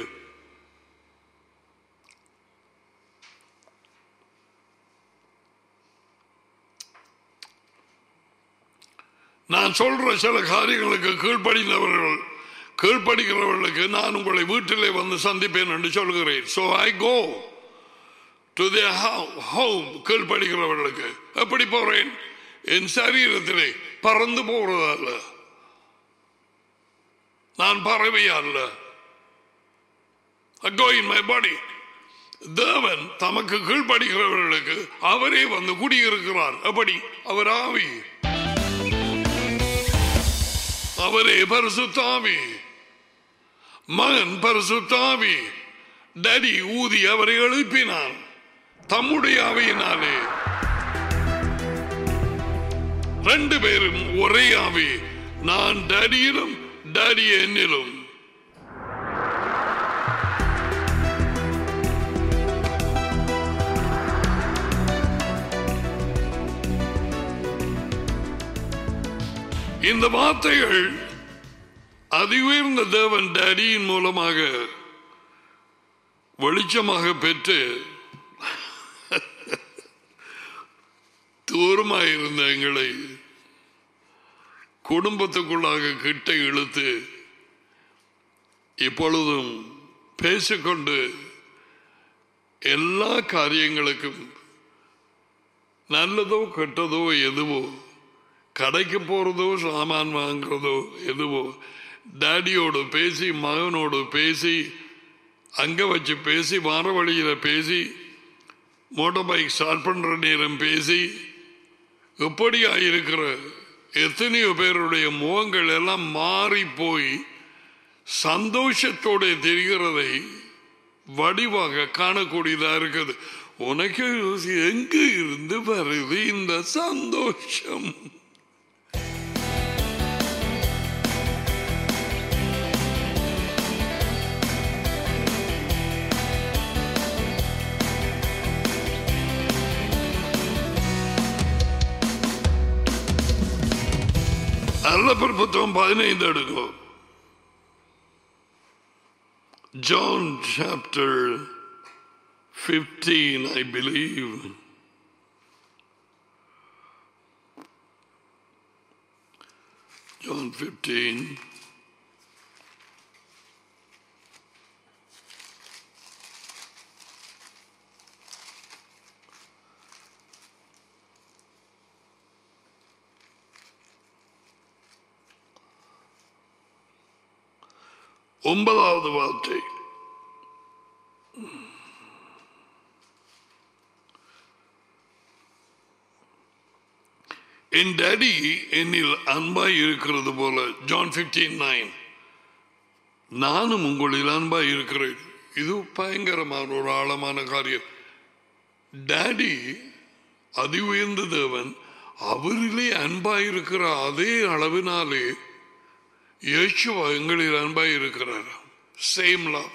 Speaker 1: நான் சொல்ற சில காரியங்களுக்கு கீழ்ப்படிந்தவர்கள் கீழ்ப்படுகிறவர்களுக்கு நான் உங்களை வீட்டிலே வந்து சந்திப்பேன் என்று சொல்கிறேன் so I go to the home கீழ்ப்படுகிறவர்களுக்கு எப்படி போறேன் என் சரீரத்திலே பறந்து போறதல்ல நான் பறவை அல்ல கோ இன் மை பாடி தேவன் தமக்கு கீழ்ப்படுகிறவர்களுக்கு அவரே வந்து குடியிருக்கிறார் எப்படி அவர் ஆவி அவரே பரிசுத்தாவி மகன் பரிசுத்தாவி டடி ஊதி அவரை எழுப்பினான் தம்முடைய ஆவியினாலே ரெண்டு பேரும் ஒரே ஆவி நான் டடியிலும் டடி என்னிலும் இந்த வார்த்தைகள் அதிஉயர்ந்த தேவன் டேடியின் மூலமாக வெளிச்சமாக பெற்று தூரமாயிருந்த எங்களை குடும்பத்துக்குள்ளாக கிட்ட இழுத்து இப்பொழுதும் பேசிக்கொண்டு எல்லா காரியங்களுக்கும் நல்லதோ கெட்டதோ எதுவோ கடைக்கு போறதோ சாமான் வாங்குறதோ எதுவோ டேடியோடு பேசி மகனோடு பேசி அங்க வச்சு பேசி வார வழியில பேசி மோட்டார் பைக் ஸ்டார்ட் பண்ற நேரம் பேசி எப்படியா இருக்கிற எத்தனையோ பேருடைய முகங்கள் எல்லாம் மாறி போய் சந்தோஷத்தோட தெரிகிறதை வடிவாக காணக்கூடியதா இருக்குது உனக்கு எங்க இருந்து வருது இந்த சந்தோஷம் அல்லப்பர் புத்தகம் பதினைந்து எடுங்கோ John chapter 15, I believe. John 15. ஒன்பதாவது வார்த்தை என் டேடி என்னில் அன்பாய் இருக்கிறது போல ஜான் பிப்டீன் நைன் நானும் உங்களில் அன்பாய் இருக்கிறேன் இது பயங்கரமான ஒரு ஆழமான காரியம் டேடி அதி உயர்ந்த தேவன் அவரிலே அன்பாய் இருக்கிற அதே அளவினாலே இயேசுவா எங்களில் அன்பாய் இருக்கிறார் சேம் லவ்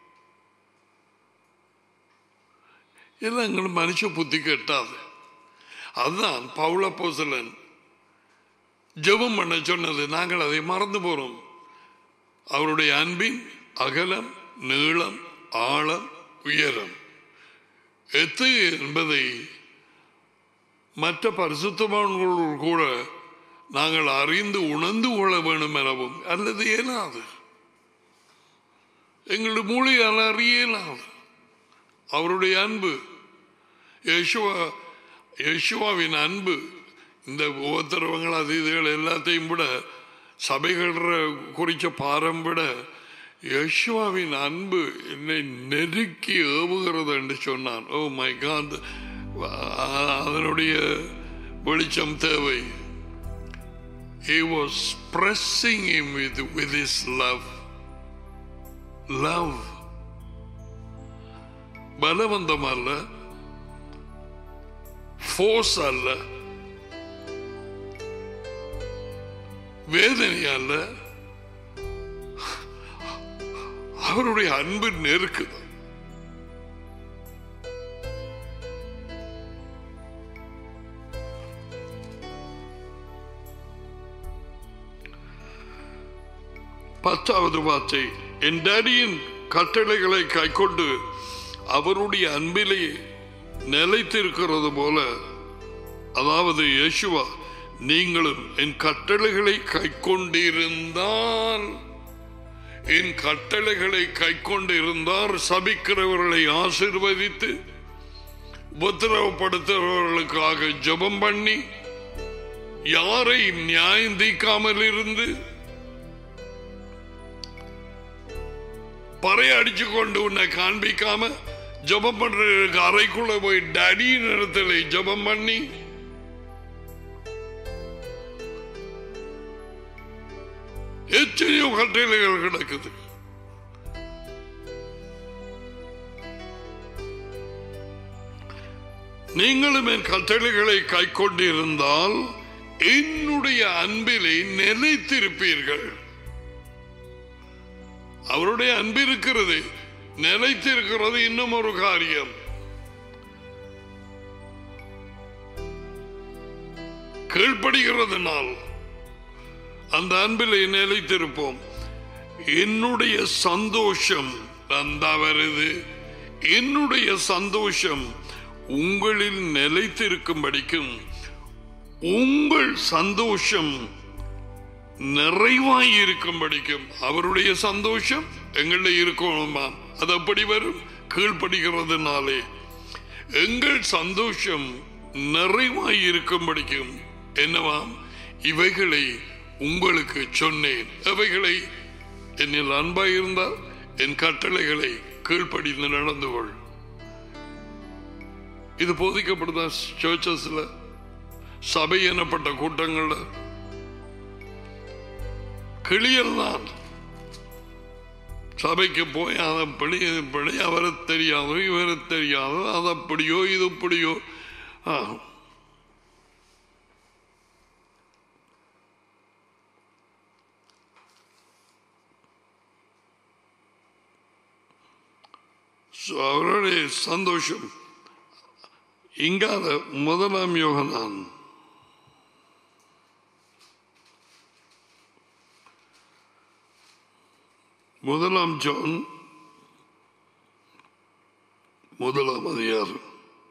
Speaker 1: எல்லாம் எங்கள் மனுஷ புத்தி கெட்டாது அதுதான் பவுல போசலன் ஜெபம் பண்ண சொன்னது நாங்கள் அதை மறந்து போறோம் அவருடைய அன்பின் அகலம் நீளம் ஆழம் உயரம் எத்து என்பதை மற்ற பரிசுத்தமானவர்களோடு கூட நாங்கள் அறிந்து உணர்ந்து கொள்ள வேண்டும் எனவும் அல்லது இயலாது எங்களுடைய மூலியால் அறிய இயலாது அவருடைய அன்பு யேசுவா யேசுவாவின் அன்பு இந்த உபத்திரவங்கள் அது இதுகள் எல்லாத்தையும் விட சபைகள் குறித்த பாரம் விட யேசுவாவின் அன்பு என்னை நெருக்கி ஏவுகிறது என்று சொன்னான் ஓ மை காந்த் அதனுடைய வெளிச்சம் தேவை He was pressing him with, with his love. Love. பலவந்தம் அல்ல ஃபோர்ஸ் அல்ல வேதனை அல்ல அவருடைய அன்பு நெருக்குது பத்தாவது வார்த்தை என் டேடியின் கட்டளைகளை கைக்கொண்டு அவருடைய அன்பிலே நிலைத்திருக்கிறது போல அதாவது யேசுவா நீங்களும் என் கட்டளைகளை கைக்கொண்டிருந்தால் என் கட்டளைகளை கைக்கொண்டிருந்தால் சபிக்கிறவர்களை ஆசிர்வதித்து உபத்திரவப்படுத்துகிறவர்களுக்காக ஜெபம் பண்ணி யாரையும் நியாயம் தீக்காமல் இருந்து பறை அடிச்சு கொண்டு உன்னை காண்பிக்காம ஜபம் பண்றதுக்கு அறைக்குள்ள போய் டடியின் இடத்துல ஜபம் பண்ணி எத்தனையோ கட்டளைகள் கிடக்குது நீங்களும் என் கட்டளைகளை கை கொண்டிருந்தால் என்னுடைய அன்பிலே நிலைத்திருப்பீர்கள் அவருடைய அன்பு இருக்கிறது நிலைத்திருக்கிறது இன்னும் ஒரு காரியம் கீழ்ப்படுகிறதுனால் அந்த அன்பிலே நிலைத்திருப்போம் என்னுடைய சந்தோஷம் அந்த வருது என்னுடைய சந்தோஷம் உங்களில் நிலைத்திருக்கும்படிக்கும் உங்கள் சந்தோஷம் நிறைவாய் இருக்கும்படிக்கும் அவருடைய சந்தோஷம் எங்களில் இருக்கணுமா அது அப்படி வரும் கீழ்ப்படுகிறதுனாலே எங்கள் சந்தோஷம் நிறைவாய் இருக்கும்படிக்கும் என்னவாம் இவைகளை உங்களுக்கு சொன்னேன் அவைகளை என்னில் அன்பாய் இருந்தால் என் கட்டளைகளை கீழ்ப்படிந்து நடந்து கொள் இது போதிக்கப்படுதா சர்ச்சஸ்ல சபை எனப்பட்ட கூட்டங்கள்ல கிளியல் தான் சபைக்கு போய் அதை அப்படி இது இப்படி அவரை தெரியாதோ இவரை தெரியாதோ அது அப்படியோ இது இப்படியோ ஆ. So, அவருடைய சந்தோஷம் இங்காத முதலாம் யோகனான் முதலாம் ஜான் முதலாம் அதிகாரம்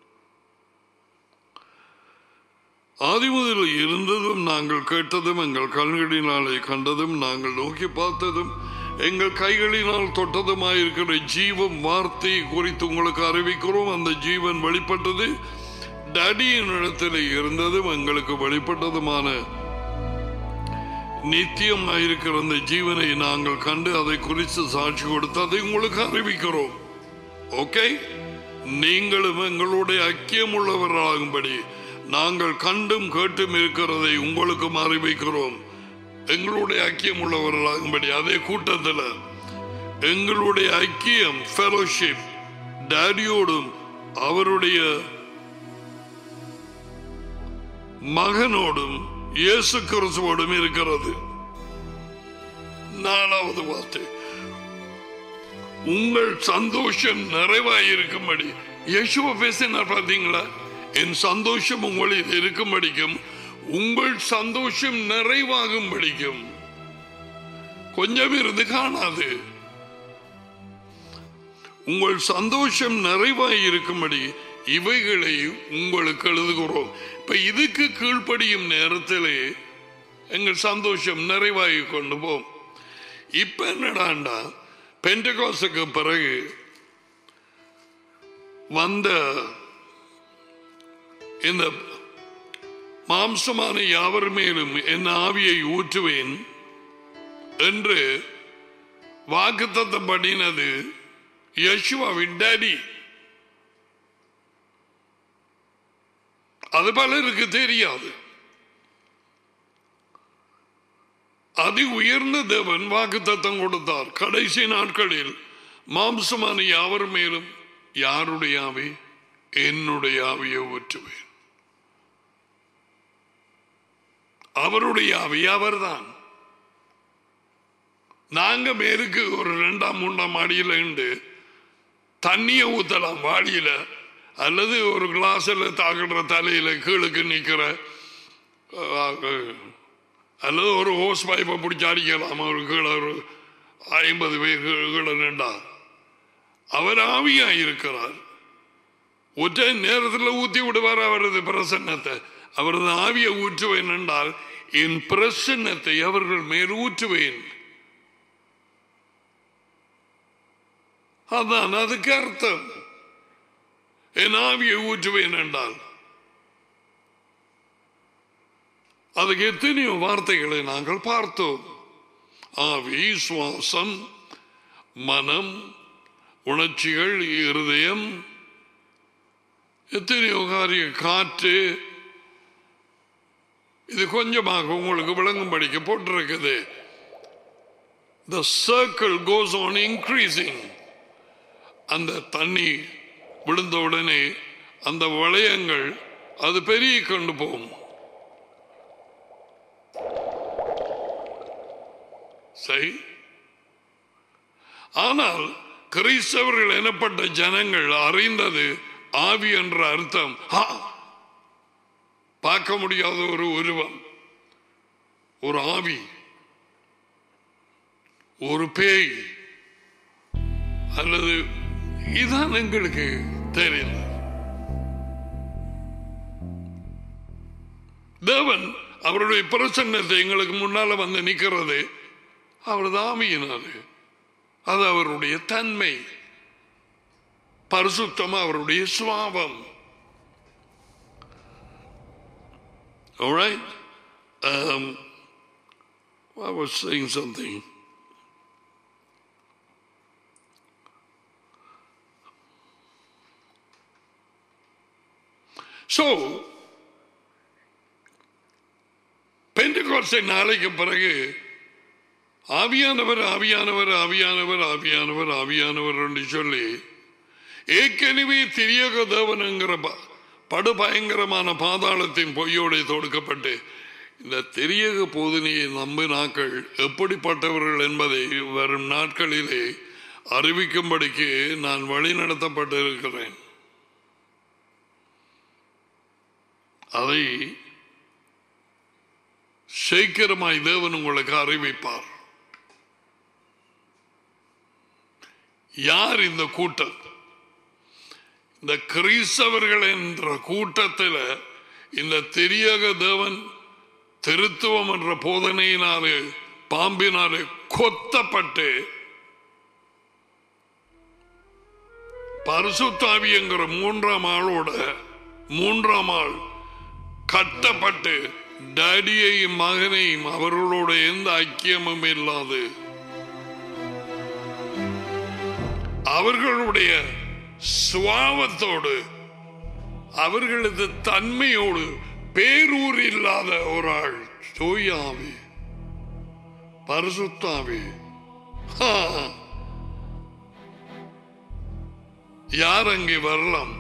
Speaker 1: ஆதி முதல் இருந்ததும் நாங்கள் கேட்டதும் எங்கள் கண்களினாலே கண்டதும் நாங்கள் நோக்கி பார்த்ததும் எங்கள் கைகளினால் தொட்டதுமாயிருக்கிற ஜீவம் வார்த்தையை குறித்து உங்களுக்கு அறிவிக்கிறோம் அந்த ஜீவன் வெளிப்பட்டது டடியின் இடத்தில் இருந்ததும் எங்களுக்கு வெளிப்பட்டதுமான நித்தியமாயிருக்கிற அந்த ஜீவனை நாங்கள் கண்டு அதை குறித்து சாட்சி கொடுத்து அதை உங்களுக்கு அறிவிக்கிறோம் ஓகே நீங்களும் எங்களுடைய ஐக்கியம் உள்ளவர்களாகும்படி நாங்கள் கண்டும் கேட்டும் இருக்கிறதை உங்களுக்கும் அறிவிக்கிறோம் எங்களுடைய ஐக்கியம் உள்ளவர்களாகும்படி அதே கூட்டத்தில் எங்களுடைய ஐக்கியம் ஃபெலோஷிப் டேடியோடும் அவருடைய மகனோடும் இயேசு கிறிஸ்துவோடும் இருக்கிறது நாலாவது வார்த்தை உங்கள் சந்தோஷம் நிறைவாயிருக்கும்படி யேசுவ பேசினார் பார்த்தீங்களா என் சந்தோஷம் உங்களில் இருக்கும்படிக்கும் உங்கள் சந்தோஷம் நிறைவாகும்படிக்கும் கொஞ்சம் இருந்து காணாது உங்கள் சந்தோஷம் நிறைவாய் இருக்கும்படி இவைகளை உங்களுக்கு எழுதுகிறோம் இப்ப இதுக்கு கீழ்ப்படியும் நேரத்திலே எங்கள் சந்தோஷம் நிறைவாகி கொண்டு போம் இப்ப என்னடாண்டா பெண்டகாசுக்கு பிறகு வந்த இந்த மாம்சமான யாவர் மேலும் என் ஆவியை ஊற்றுவேன் என்று வாக்குத்தத்தம் பண்ணினது யசுவாவின் டேடி அது பலருக்கு தெரியாது அதி உயர்ந்த தேவன் வாக்குத்தத்தம் கொடுத்தார் கடைசி நாட்களில் மாம்சமான யாவர் மேலும் யாருடைய ஆவி என்னுடைய ஆவியை ஊற்றுவேன் அவருடைய ஆவி அவர்தான் நாங்க மேலுக்கு ஒரு ரெண்டாம் மூன்றாம் மாடியில் உண்டு தண்ணியை ஊத்தலாம் வாடியில அல்லது ஒரு கிளாஸ்ல தாக்குற தலையில கீழுக்கு நிக்கிற அஹ், அல்லது ஒரு ஹோஸ் பைப்பை பிடிச்சி அடிக்கலாம் ஒரு கீழே ஒரு ஐம்பது பேர் கீழே கீழே நின்றா அவர் ஆவியா இருக்கிறார் ஒற்றை நேரத்தில் ஊத்தி விடுவார் அவரது பிரசன்னத்தை அவரது ஆவியை ஊற்றுவேன் என்றால் என் பிரசன்னத்தை அவர்கள் மேல் ஊற்றுவேன் அதான் அதுக்கு அர்த்தம் என் ஆவியை ஊற்றுவேன் என்றால் அதுக்கு எத்தனையோ வார்த்தைகளை நாங்கள் பார்த்தோம் ஆவி சுவாசம் மனம் உணர்ச்சிகள் இருதயம் எத்தனையோ காரிய காற்று இது கொஞ்சமாக உங்களுக்கு விளங்கும்படிக்க போட்டிருக்குது The circle goes on increasing. அந்த தண்ணி விழுந்த உடனே அந்த வளையங்கள் அது பெருகி கொண்டு போகும் சரி ஆனால் கிறிஸ்தவர்கள் எனப்பட்ட ஜனங்கள் அறிந்தது ஆவி என்ற அர்த்தம் ஆ, பார்க்க முடியாத ஒரு உருவம் ஒரு ஆவி ஒரு பேய் அல்லது இதான் எங்களுக்கு தெரியல தேவன் அவருடைய பிரசன்னத்தை எங்களுக்கு முன்னால வந்து நிக்கிறது அவரது ஆவியினாலே அது அவருடைய தன்மை பரிசுத்தம் அவருடைய சுவாபம் Alright? Um, I was saying something. So, பெண்டகாஸ்டை நாளைக்கு பிறகு ஆவியானவர் ஆவியானவர் ஆவியானவர் ஆவியானவர் ஆவியானவர் என்று சொல்லி ஏற்கனவே திரியக தேவனுங்கிற ப- படுபயங்கரமான பாதாளத்தின் பொய்யோடு தொடுக்கப்பட்டு இந்த தெரியக போதனையை நம்பினாக்கள் எப்படிப்பட்டவர்கள் என்பதை வரும் நாட்களிலே அறிவிக்கும்படிக்கு நான் வழி நடத்தப்பட்டிருக்கிறேன் அதை சீக்கிரமாய் தேவன் உங்களுக்கு அறிவிப்பார் யார் இந்த கூட்டம் இந்த கிறிஸ்தவர்கள் என்ற கூட்டத்தில் இந்த திரியக தேவன் திருத்துவம் என்ற போதனையினாலே பாம்பினாலே கொத்தப்பட்டு பரிசுத்தாவியங்கிற மூன்றாம் ஆளோட மூன்றாம் ஆள் கட்டப்பட்டு டேடியையும் மகனையும் அவர்களோட எந்த ஐக்கியமும் இல்லாது அவர்களுடைய சுவாவத்தோடு அவர்களது தன்மையோடு பேரூர் இல்லாத ஒரு ஆள் தூயாவி பரிசுத்தாவி ஆ. யார் அங்கே வரலாம்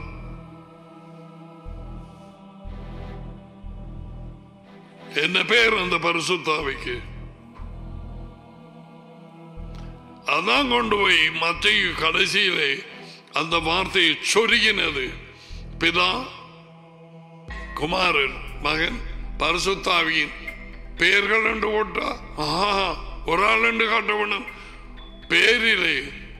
Speaker 1: என்ன பேர் அந்த பரிசுத்தாவிக்கு அதான் கொண்டு போய் மத்திய கடைசியிலே அந்த வார்த்தையை சொருகினது பிதா குமாரன் மகன் பரிசுத்தாவியின் பெயர்கள் என்று போட்டா ஆஹா ஒரு ஆள் என்று காட்டவனும் பேரிலே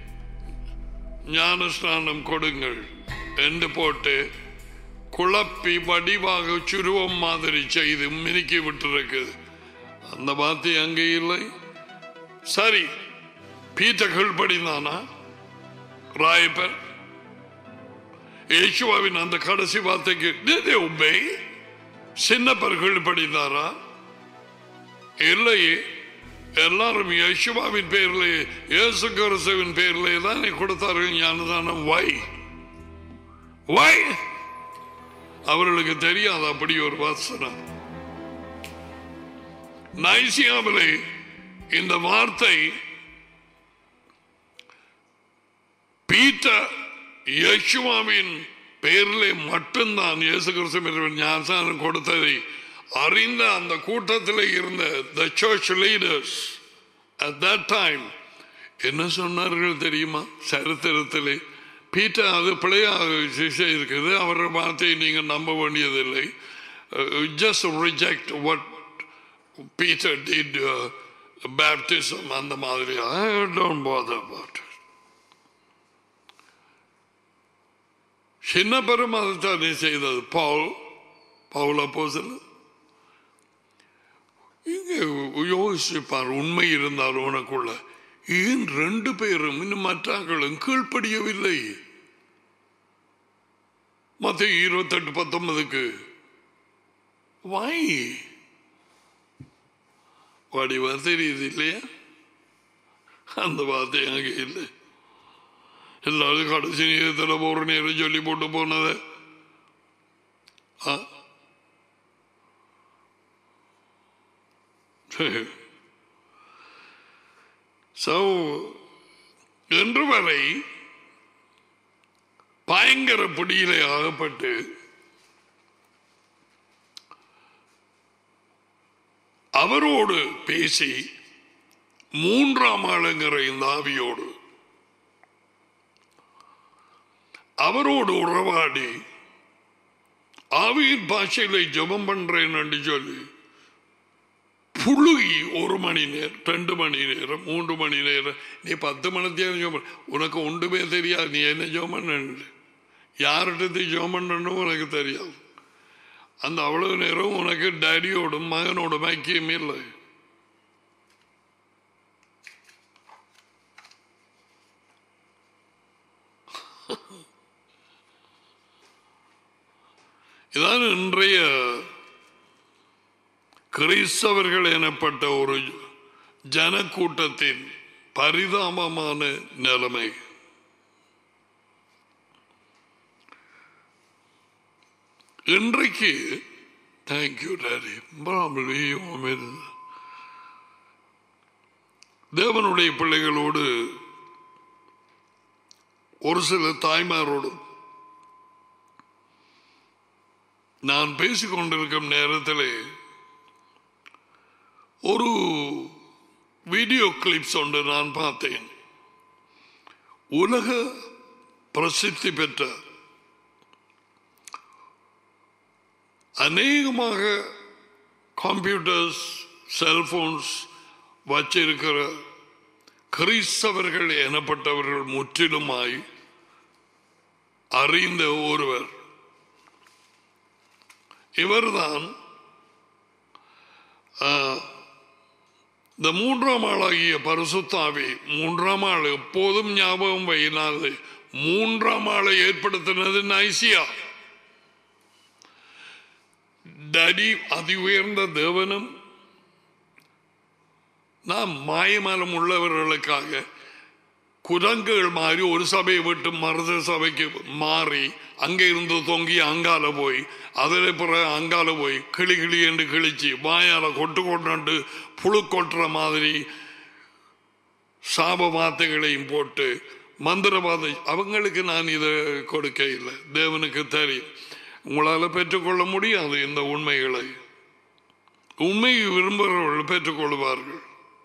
Speaker 1: ஞானஸ்நானம் கொடுங்கள் என்று போட்டு குழப்பி வடிவாக சுருவம் மாதிரி செய்து மினுக்கி விட்டிருக்கு அந்த வார்த்தை அங்கே இல்லை சரி பீட்டர்கள் படிந்தானா ராயப்பர் இயேசுவாவின் அந்த கடைசி வார்த்தைக்கு "Did they obey?" சின்னப்பர்கள் படிந்தாரா இல்லையே எல்லாரும் யேசுவாவின் பேரிலே இயேசு கிறிஸ்துவின் பேரிலே தானே கொடுத்தார்கள் ஞானதானம் வை வை அவர்களுக்கு தெரியாது அப்படி ஒரு வசனம் நைசியாவிலே இந்த வார்த்தை பீட்டர் யேசுவாவின் பெயரிலே மட்டும்தான் இயேசு கிறிஸ்து ஞானசானம் கொடுத்ததை அறிந்த அந்த கூட்டத்தில் இருந்த the church leaders at that time என்ன சொன்னார்கள் தெரியுமா சரித்திரத்திலே பீட்டர் அது பிழையாக இருக்குது அவர்கள் வார்த்தையை நீங்கள் நம்ப வேண்டியதில்லை just reject what Peter did baptism அந்த மாதிரி டோன்ட் பாதர் அபவுட் சின்ன பெரும் அதைத்தானே செய்தது பவுல் பவுல் அப்போசல் இங்கே யோசிப்பார் உண்மை இருந்தார் உனக்குள்ள ஏன் ரெண்டு பேரும் இன்னும் மற்றவர்களும் கீழ்ப்படியவில்லை மத்த இருபத்தெட்டு பத்தொன்பதுக்கு வாய் வடிவா தெரியுது இல்லையா அந்த வார்த்தை அங்கே இல்லை எல்லாரும் கடைசி நேரத்தில் போற நேரம் சொல்லி போட்டு போனது ஸோ இன்று வரை பயங்கர பிடியிலே ஆகப்பட்டு அவரோடு பேசி மூன்றாம் ஆளுங்கிற இந்த ஆவியோடு அவரோடு உறவாடி ஆவியின் பாஷையில ஜெபம் பண்றேன் என்று சொல்லி புழுகி ஒரு மணி நேரம் ரெண்டு மணி நேரம் மூன்று மணி நேரம் நீ பத்து மணித்தேரம் ஜோம் பண்ண உனக்கு ஒன்றுமே தெரியாது நீ என்ன ஜோம் பண்ண யார்கிட்ட ஜோம் பண்ணணும் உனக்கு தெரியாது அந்த அவ்வளவு நேரம் உனக்கு டேடியோடும் மகனோடும் ஐக்கியம் இல்லை இதான் இன்றைய கிறிஸ்தவர்கள் எனப்பட்ட ஒரு ஜனக்கூட்டத்தின் பரிதாபமான நிலைமை இன்றைக்கு தேங்க்யூ டாடி ப்ராப்ளி தேவனுடைய பிள்ளைகளோடு ஒரு சில தாய்மாரோடும் நான் பேசிக் கொண்டிருக்கும் நேரத்தில் ஒரு வீடியோ கிளிப்ஸ் ஒன்று நான் பார்த்தேன் உலக பிரசித்தி பெற்ற அநேகமாக கம்ப்யூட்டர்ஸ் செல்போன்ஸ் வச்சிருக்கிற கிறிஸ்தவர்கள் எனப்பட்டவர்கள் முற்றிலுமாய் அறிந்த ஒருவர் இவர்தான் இந்த மூன்றாம் ஆளாகிய பரிசுத்தாவி மூன்றாம் ஆள் எப்போதும் ஞாபகம் வையினாது மூன்றாம் ஆளை ஏற்படுத்தினது நைசியா டடி அதி உயர்ந்த தேவனும் நாம் மாயமலம் உள்ளவர்களுக்காக குரங்குகள் மாறி ஒரு சபையை விட்டு மருத சபைக்கு மாறி அங்கே இருந்து தொங்கி அங்கால போய் அதில் பிறகு அங்கால போய் கிளி கிளி என்று கிழிச்சு வாயால கொட்டு கொண்டு புழு கொட்டுற மாதிரி சாப வார்த்தைகளையும் போட்டு மந்திரவாத அவங்களுக்கு நான் இதை கொடுக்க இல்லை தேவனுக்கு தெரியும் உங்களால் பெற்றுக்கொள்ள முடியாது இந்த உண்மைகளை உண்மை விரும்புகிறவர்கள் பெற்றுக்கொள்வார்கள்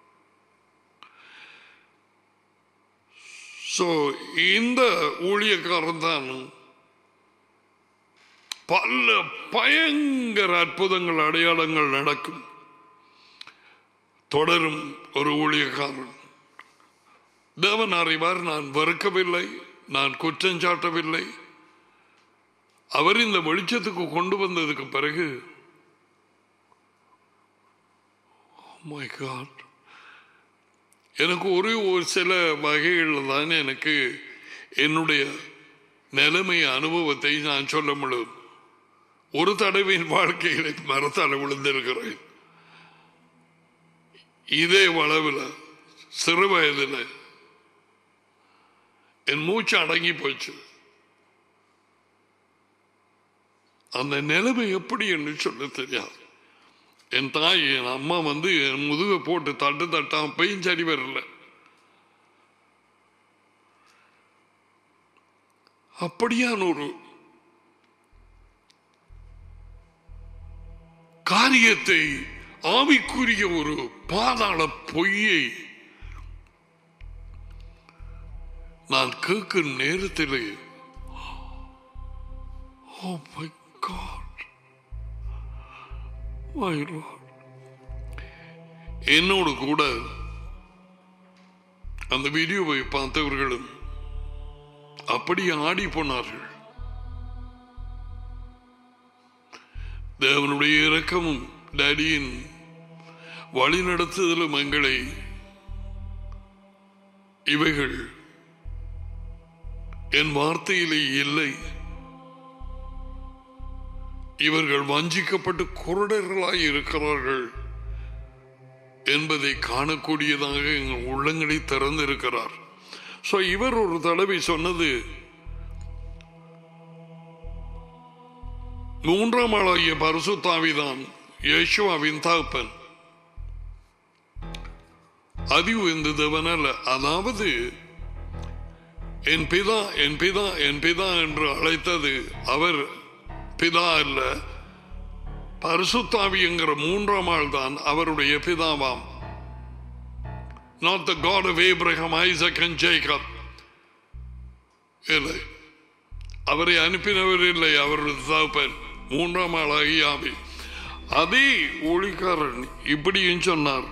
Speaker 1: ஸோ இந்த ஊழியக்காரன் தான் பல பயங்கர அற்புதங்கள் அடையாளங்கள் நடக்கும் தொடரும் ஒரு ஊழியக்காரன் தேவன் அறிவார் நான் வெறுக்கவில்லை நான் குற்றம் சாட்டவில்லை அவர் இந்த வெளிச்சத்துக்கு கொண்டு வந்ததுக்கு பிறகு மை காட் எனக்கு ஒரு ஒரு சில வகைகளில் தான் எனக்கு என்னுடைய நிலைமை அனுபவத்தை நான் சொல்ல முடியும் ஒரு தடவையின் வாழ்க்கையில மரத்தால் விழுந்திருக்கிறேன் இதே வளவில் சிறு வயதில் என் மூச்சு அடங்கி போச்சு அந்த நிலைமை எப்படி என்று சொல்ல தெரியாது என் தாய் என் அம்மா வந்து என் முதுகை போட்டு தட்டு தட்டாம பெயும் சரி வரல அப்படியான ஒரு காரியத்தை ஆவிக்குரிய ஒரு பாதாள பொய்யை நான் கேட்கும் நேரத்தில் oh my God My Lord. என்னோடு கூட அந்த வீடியோவை பார்த்தவர்களும் அப்படியே ஆடி போனார்கள் தேவனுடைய இரக்கமும் டேடியின் வழி நடத்துதலும் எங்களை இவைகள் என் வார்த்தையிலே இல்லை இவர்கள் வஞ்சிக்கப்பட்டு குருடர்களாய் இருக்கிறார்கள் என்பதை காணக்கூடியதாக எங்கள் உள்ளங்களை திறந்திருக்கிறார் சோ இவர் ஒரு தடவை சொன்னது மூன்றாம் ஆளாகிய பரிசுத்தாவிதான் யேசுவாவின் தகப்பன் அதி உயர்ந்தவன் அல்ல அதாவது என் பிதா என் பிதா என் பிதா என்று அழைத்தது அவர் பிதா அல்ல பரிசுத்தாவி என்கிற மூன்றாம் ஆள் தான் அவருடைய பிதாவாம் not the God of Abraham Isaac and Jacob இல்லை அவரை அனுப்பினவர் இல்லை அவரது தகப்பன் மூன்றாம் ஆளாகி ஆவி அதே ஒளிக்காரன் இப்படியும் சொன்னார்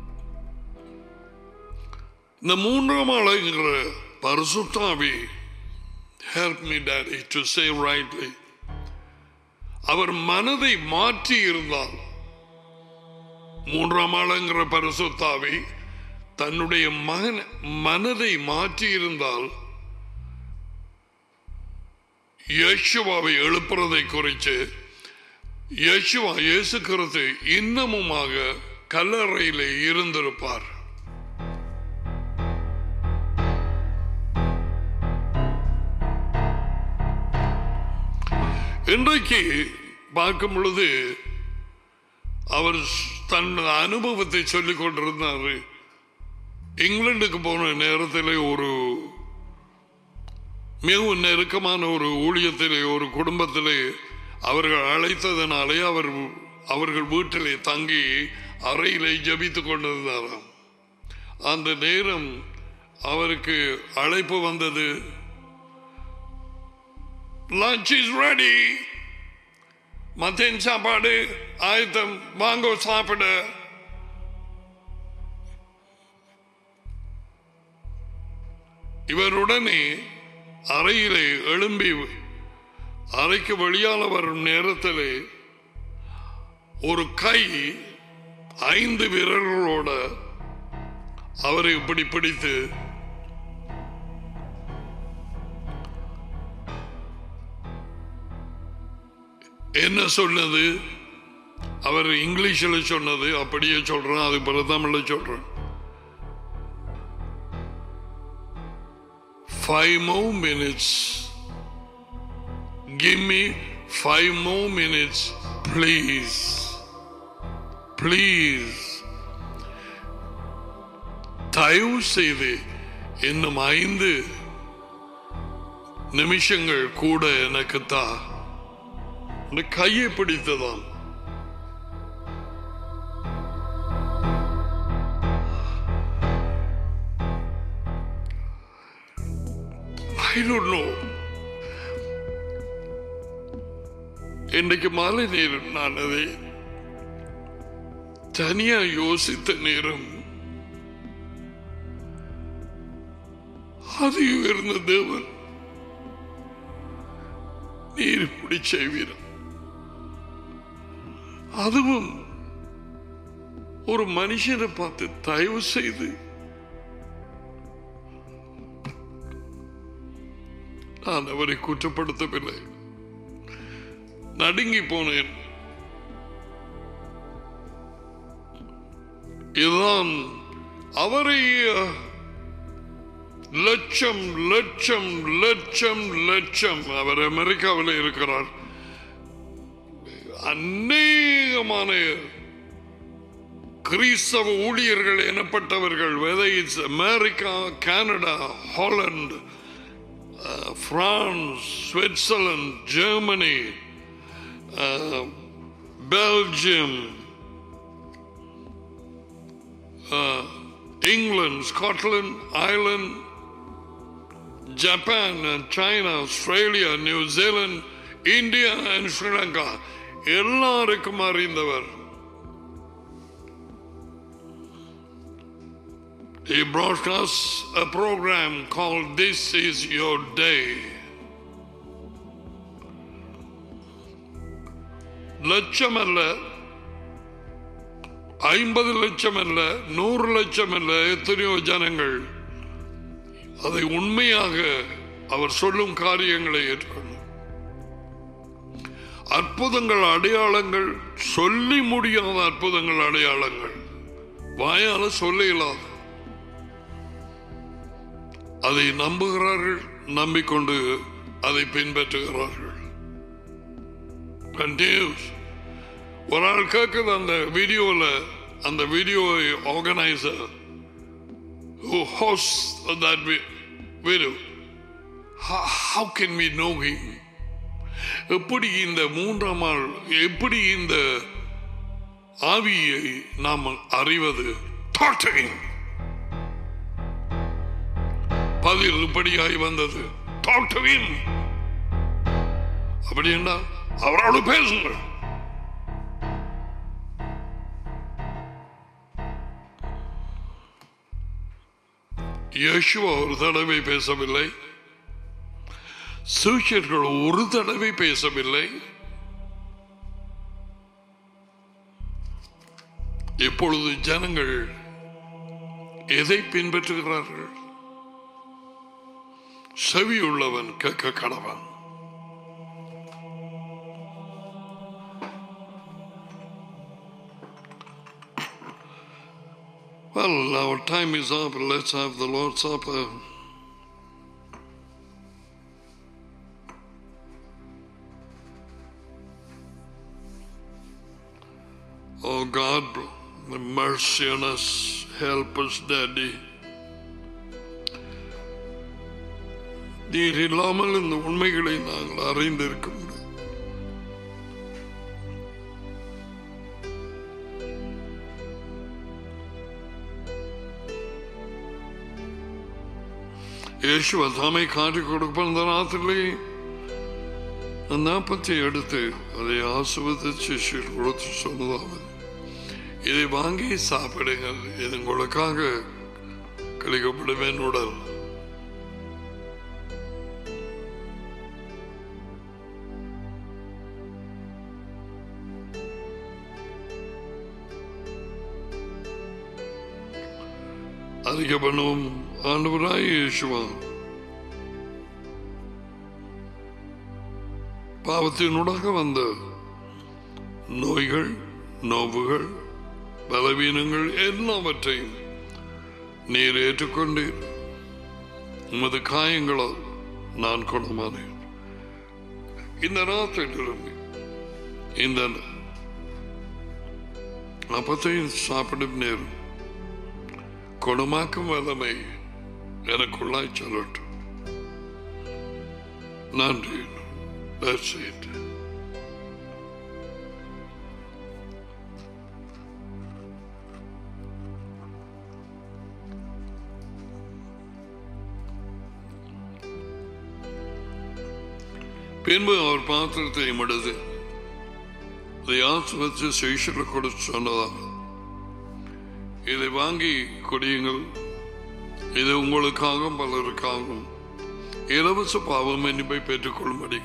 Speaker 1: இந்த மூன்றாம் ஆளுங்கிற பரிசுத்தாவி help me daddy to save rightly அவர் மனதை மாற்றி இருந்தால் மூன்றாம் ஆளுங்கிற பரிசுத்தாவி தன்னுடைய மகன் மனதை மாற்றி இருந்தால் யேசுவாவை எழுப்புறதை குறித்து யேசுவா இயேசு கிறிஸ்து இன்னமுமாக கல்லறையிலே இருந்திருப்பார் இன்றைக்கு பார்க்கும் பொழுது அவர் தன் அனுபவத்தை சொல்லிக் கொண்டிருந்தார் இங்கிலாந்துக்கு போன நேரத்தில் ஒரு மிகவும் நெருக்கமான ஒரு ஊழியத்திலே ஒரு குடும்பத்திலே அவர்கள் அழைத்ததனாலே அவர் அவர்கள் வீட்டிலே தங்கி அறையிலே ஜபித்துக் கொண்டிருந்தாராம் அந்த நேரம் அவருக்கு அழைப்பு வந்தது லஞ்ச் இஸ் ரெடி மத்தியன் சாப்பாடு ஆயத்தம் வாங்கோ சாப்பிட இவருடனே அறையிலே எழும்பி அறைக்கு வெளியால வரும் நேரத்திலே ஒரு கை ஐந்து விரல்களோட அவரை இப்படி பிடித்து என்ன சொன்னது அவர் இங்கிலீஷில் சொன்னது அப்படியே சொல்றேன் அது பிரதமில் சொல்றேன் five more minutes. Give me five more minutes, please. Please. தயவு செய்து இன்னும் ஐந்து நிமிஷங்கள் கூட எனக்கு தா அந்த கையை பிடித்ததாம் I don't know. இன்றைக்கு மாலை நேரம் நான் அதை தனியா யோசித்த நேரம் அது உயர்ந்த தேவன் நீர் இப்படி செய்வீர் அதுவும் ஒரு மனுஷனை பார்த்து தயவு செய்து நான் அவரை குற்றப்படுத்தவில்லை நடுங்கி போனேன் இதுதான் அவரை அஹ், லட்சம் லட்சம் லட்சம் லட்சம் அவர் அமெரிக்காவில் இருக்கிறார் அநேகமான கிறிஸ்தவ ஊழியர்கள் எனப்பட்டவர்கள் whether it's America Canada Holland France, Switzerland, Germany, uh, Belgium, uh, England, Scotland, Ireland, Japan, and China, Australia, New Zealand, India, and Sri Lanka. எல்லாருக்கும் அறிந்தவர் He broadcasts a program called This Is Your Day. லட்சம் அல்ல ஐம்பது லட்சம் அல்ல நூறு லட்சம் அல்ல எத்தனையோ ஜனங்கள் அதை உண்மையாக அவர் சொல்லும் காரியங்களை ஏற்றுக்கொள்ளும் அற்புதங்கள் அடையாளங்கள் சொல்லி முடியாத அற்புதங்கள் அடையாளங்கள் வாயால சொல்ல இயலாது அதை நம்புகிறார்கள் நம்பிக்கொண்டு அதை பின்பற்றுகிறார்கள் Continues. ஒரு ஆள் கேட்குது அந்த வீடியோவில் அந்த வீடியோவை organiser who hosts that vi- video how, how can we know him எப்படி இந்த மூன்றாம் ஆள் எப்படி இந்த ஆவியை நாம் அறிவது Talk to him. பதில் இப்படியாய் வந்தது டாக் டு him அப்படி என்றால் அவரோடு பேசுங்கள் யேசுவா ஒரு தடவை பேசவில்லை சூஷர்கள் ஒரு தடவை பேசவில்லை இப்பொழுது ஜனங்கள் எதை பின்பற்றுகிறார்கள் செவியுள்ளவன் கேட்க கடவன் Well, our time is up. Let's have the Lord's Supper. Oh God, have mercy on us. Help us, Daddy. நீர் இல்லாமல் இந்த உண்மைகளை நாங்கள் அறிந்திருக்க முடியும் യേശു അതാമെ കാട്ടി കൊടുക്കുന്ന രാത്രി നാപ്പത്തി എടുത്ത് அதை ஆசுவதிச்சு சிறு கொடுத்து சொன்னதாவது இதை வாங்கி சாப்பிடுங்கள் இது உங்களுக்காக கழிக்கப்படும் என் உடல் அறிக்கை பண்ணுவோம் ஆண்டவராய் இயேசுவா பாவத்தினூடாக வந்த நோய்கள் நோவுகள் பலவீனங்கள் எல்லாவற்றையும் நீர் ஏற்றுக்கொண்டீர் உமது காயங்களால் நான் குணமானேன் இந்த ராத்திரிலிருந்து இந்த அப்பத்தையும் சாப்பிடும் நேரம் குணமாக்கும் வல்லமை எனக்குள்ளாய் சொல்லட்டும் நன்றி That's it. பின்பு அவர் பாத்திரத்தை மடுது அதை ஆசிர்வச்சு சேஷல கொடுத்து சொன்னதாக இதை வாங்கி குடியுங்கள் இது உங்களுக்காகவும் பலருக்காகவும் இலவச பாவம் மன்னிப்பை பெற்றுக்கொள்ளும்படி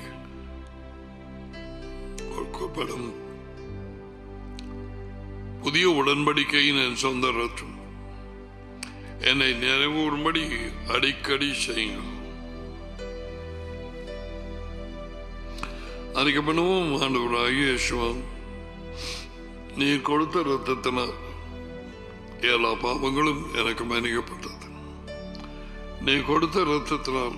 Speaker 1: கொடுக்கப்படும் புதிய உடன்படிக்கையின் என் சொந்த ரத்தம் என்னை நிறைவேறும்படி அடிக்கடி செய்யுங்கள் அறிக்கப்படுவோம் ஆண்டவராகிய இயேசுவான் நீ கொடுத்த ரத்தத்தினால் எல்லா பாவங்களும் எனக்கு மன்னிக்கப்பட்டது நீ கொடுத்த ரத்தத்தினால்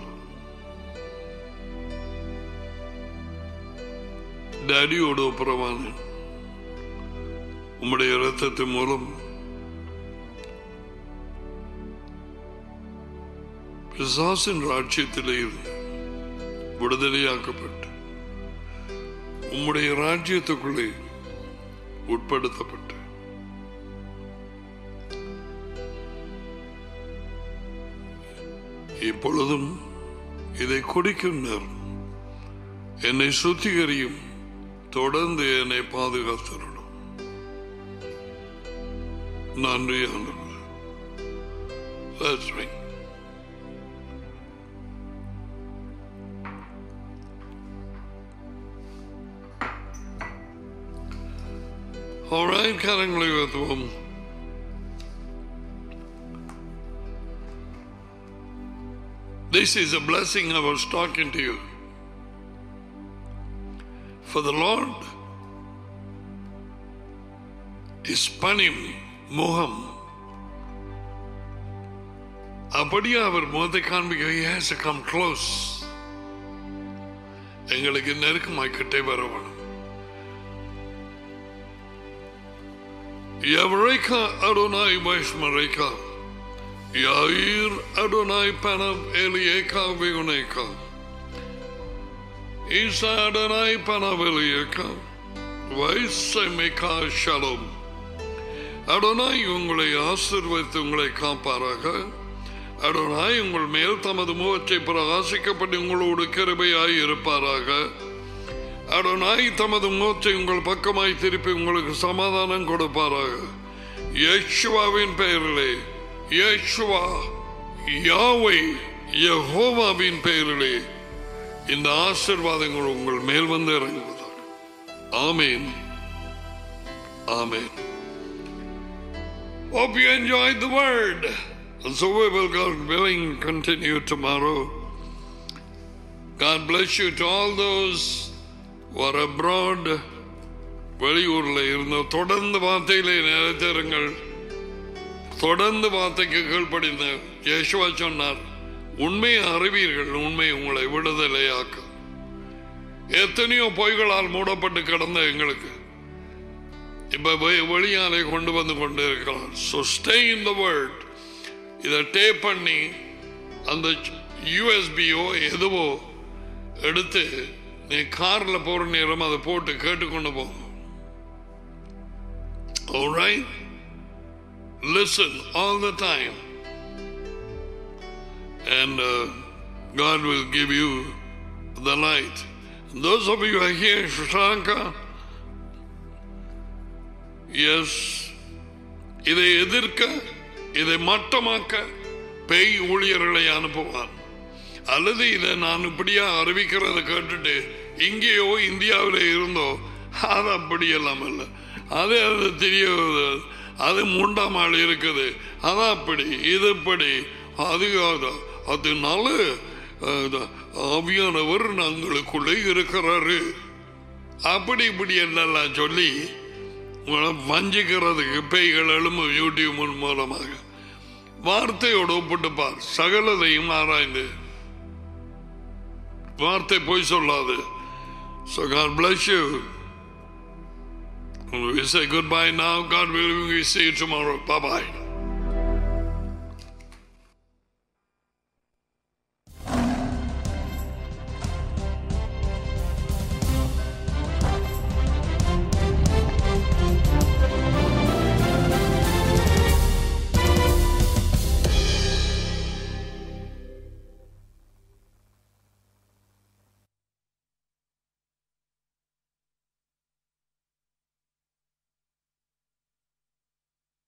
Speaker 1: ഡാഡിയോട് ഒപ്പുറമാണ് ഉമ്മുടെ രഥത്തിൻ മൂലം പിസാസിൻ രാജ്യത്തിലെ விடுதலையாக்கப்பட்டு உம்முடைய ராஜ்யத்துக்குள்ளே உட்படுத்தப்பட்டு இப்பொழுதும் இதை குடிக்கும் நேரம் என்னை சுத்திகரியும் தொடர்ந்து என்னை பாதுகாத்தரணும் நன்றி ஆண்டவர் That's right. All right, கரங்களை உயர்த்துவோம் This is a blessing I was talking to you. For the Lord is panim முகம் அப்படியே அவர் முகத்தை காண்பிக்க he has to come close எங்களுக்கு நெருக்கமாய் கிட்டே வர வேணும் Yavreka Adonai Vaishmareka Yair Adonai Panav Elieka Vioneka Isa Adonai Panav Elieka Vaisameka Shalom Adonai உங்களை ஆசிர்வதித்து உங்களை காப்பாராக அடோனாய் உங்கள் மேல் தமது முகத்தை பிரகாசிக்கப்பட்டு உங்களோடு கிருபையாய் இருப்பாராக அடோனாய் தமது முகத்தை உங்கள் பக்கமாய் திருப்பி உங்களுக்கு சமாதானம் கொடுப்பாராக யேசுவாவின் பெயரிலே யேசுவா யாவை யஹோவாவின் பெயரிலே இந்த ஆசிர்வாதங்கள் உங்கள் மேல் வந்து இறங்குவதாக ஆமேன் ஆமேன் Hope you enjoyed the word. And so we will, God willing, continue tomorrow. God bless you to all those who are abroad. வெளியூரில் இருந்த தொடர்ந்து வார்த்தையிலே நிலைத்திருங்கள் தொடர்ந்து வார்த்தைக்கு கீழ்ப்படிந்த யேசுவா சொன்னார் உண்மையை அறிவீர்கள் உண்மை உங்களை விடுதலையாக்கும் எத்தனையோ பொய்களால் மூடப்பட்டு கிடந்த எங்களுக்கு இப்ப வெ- வெளியாலே கொண்டு வந்து கொண்டு இருக்கிறார் so stay in the world இதை டேப் பண்ணி அந்த யூஎஸ்பியோ எதுவோ எடுத்து நீ கார்ல போற நேரம் அதை போட்டு கேட்டுக்கொண்டு போ Alright? Listen all the time. And uh, God will give you the light. Those of you who are here in Sri Lanka, yes, இதை எதிர்க்க இதை மட்டமாக்க பேய் ஊழியர்களை அனுப்புவான் அல்லது இதை நான் இப்படியா அறிவிக்கிறத கேட்டுட்டு இங்கேயோ இந்தியாவில் இருந்தோ அது அப்படியெல்லாம் இல்லை அது அது தெரிய அது மூன்றாம் ஆள் இருக்குது அது அப்படி இது இப்படி அது அது- அதனால அது ஆவியானவர் நாங்களுக்குள்ளே இருக்கிறாரு அப்படி இப்படி என்னெல்லாம் சொல்லி உங்களை வஞ்சிக்கிறதுக்கு பேய்கள் எழும்பு யூடியூப் மூலமாக வார்த்தையோடு ஒப்பிட்டு பார் சகலதையும் ஆராய்ந்து வார்த்தை போய் சொல்லாது So God bless you. We say goodbye now. God willing, we see you tomorrow. Bye bye.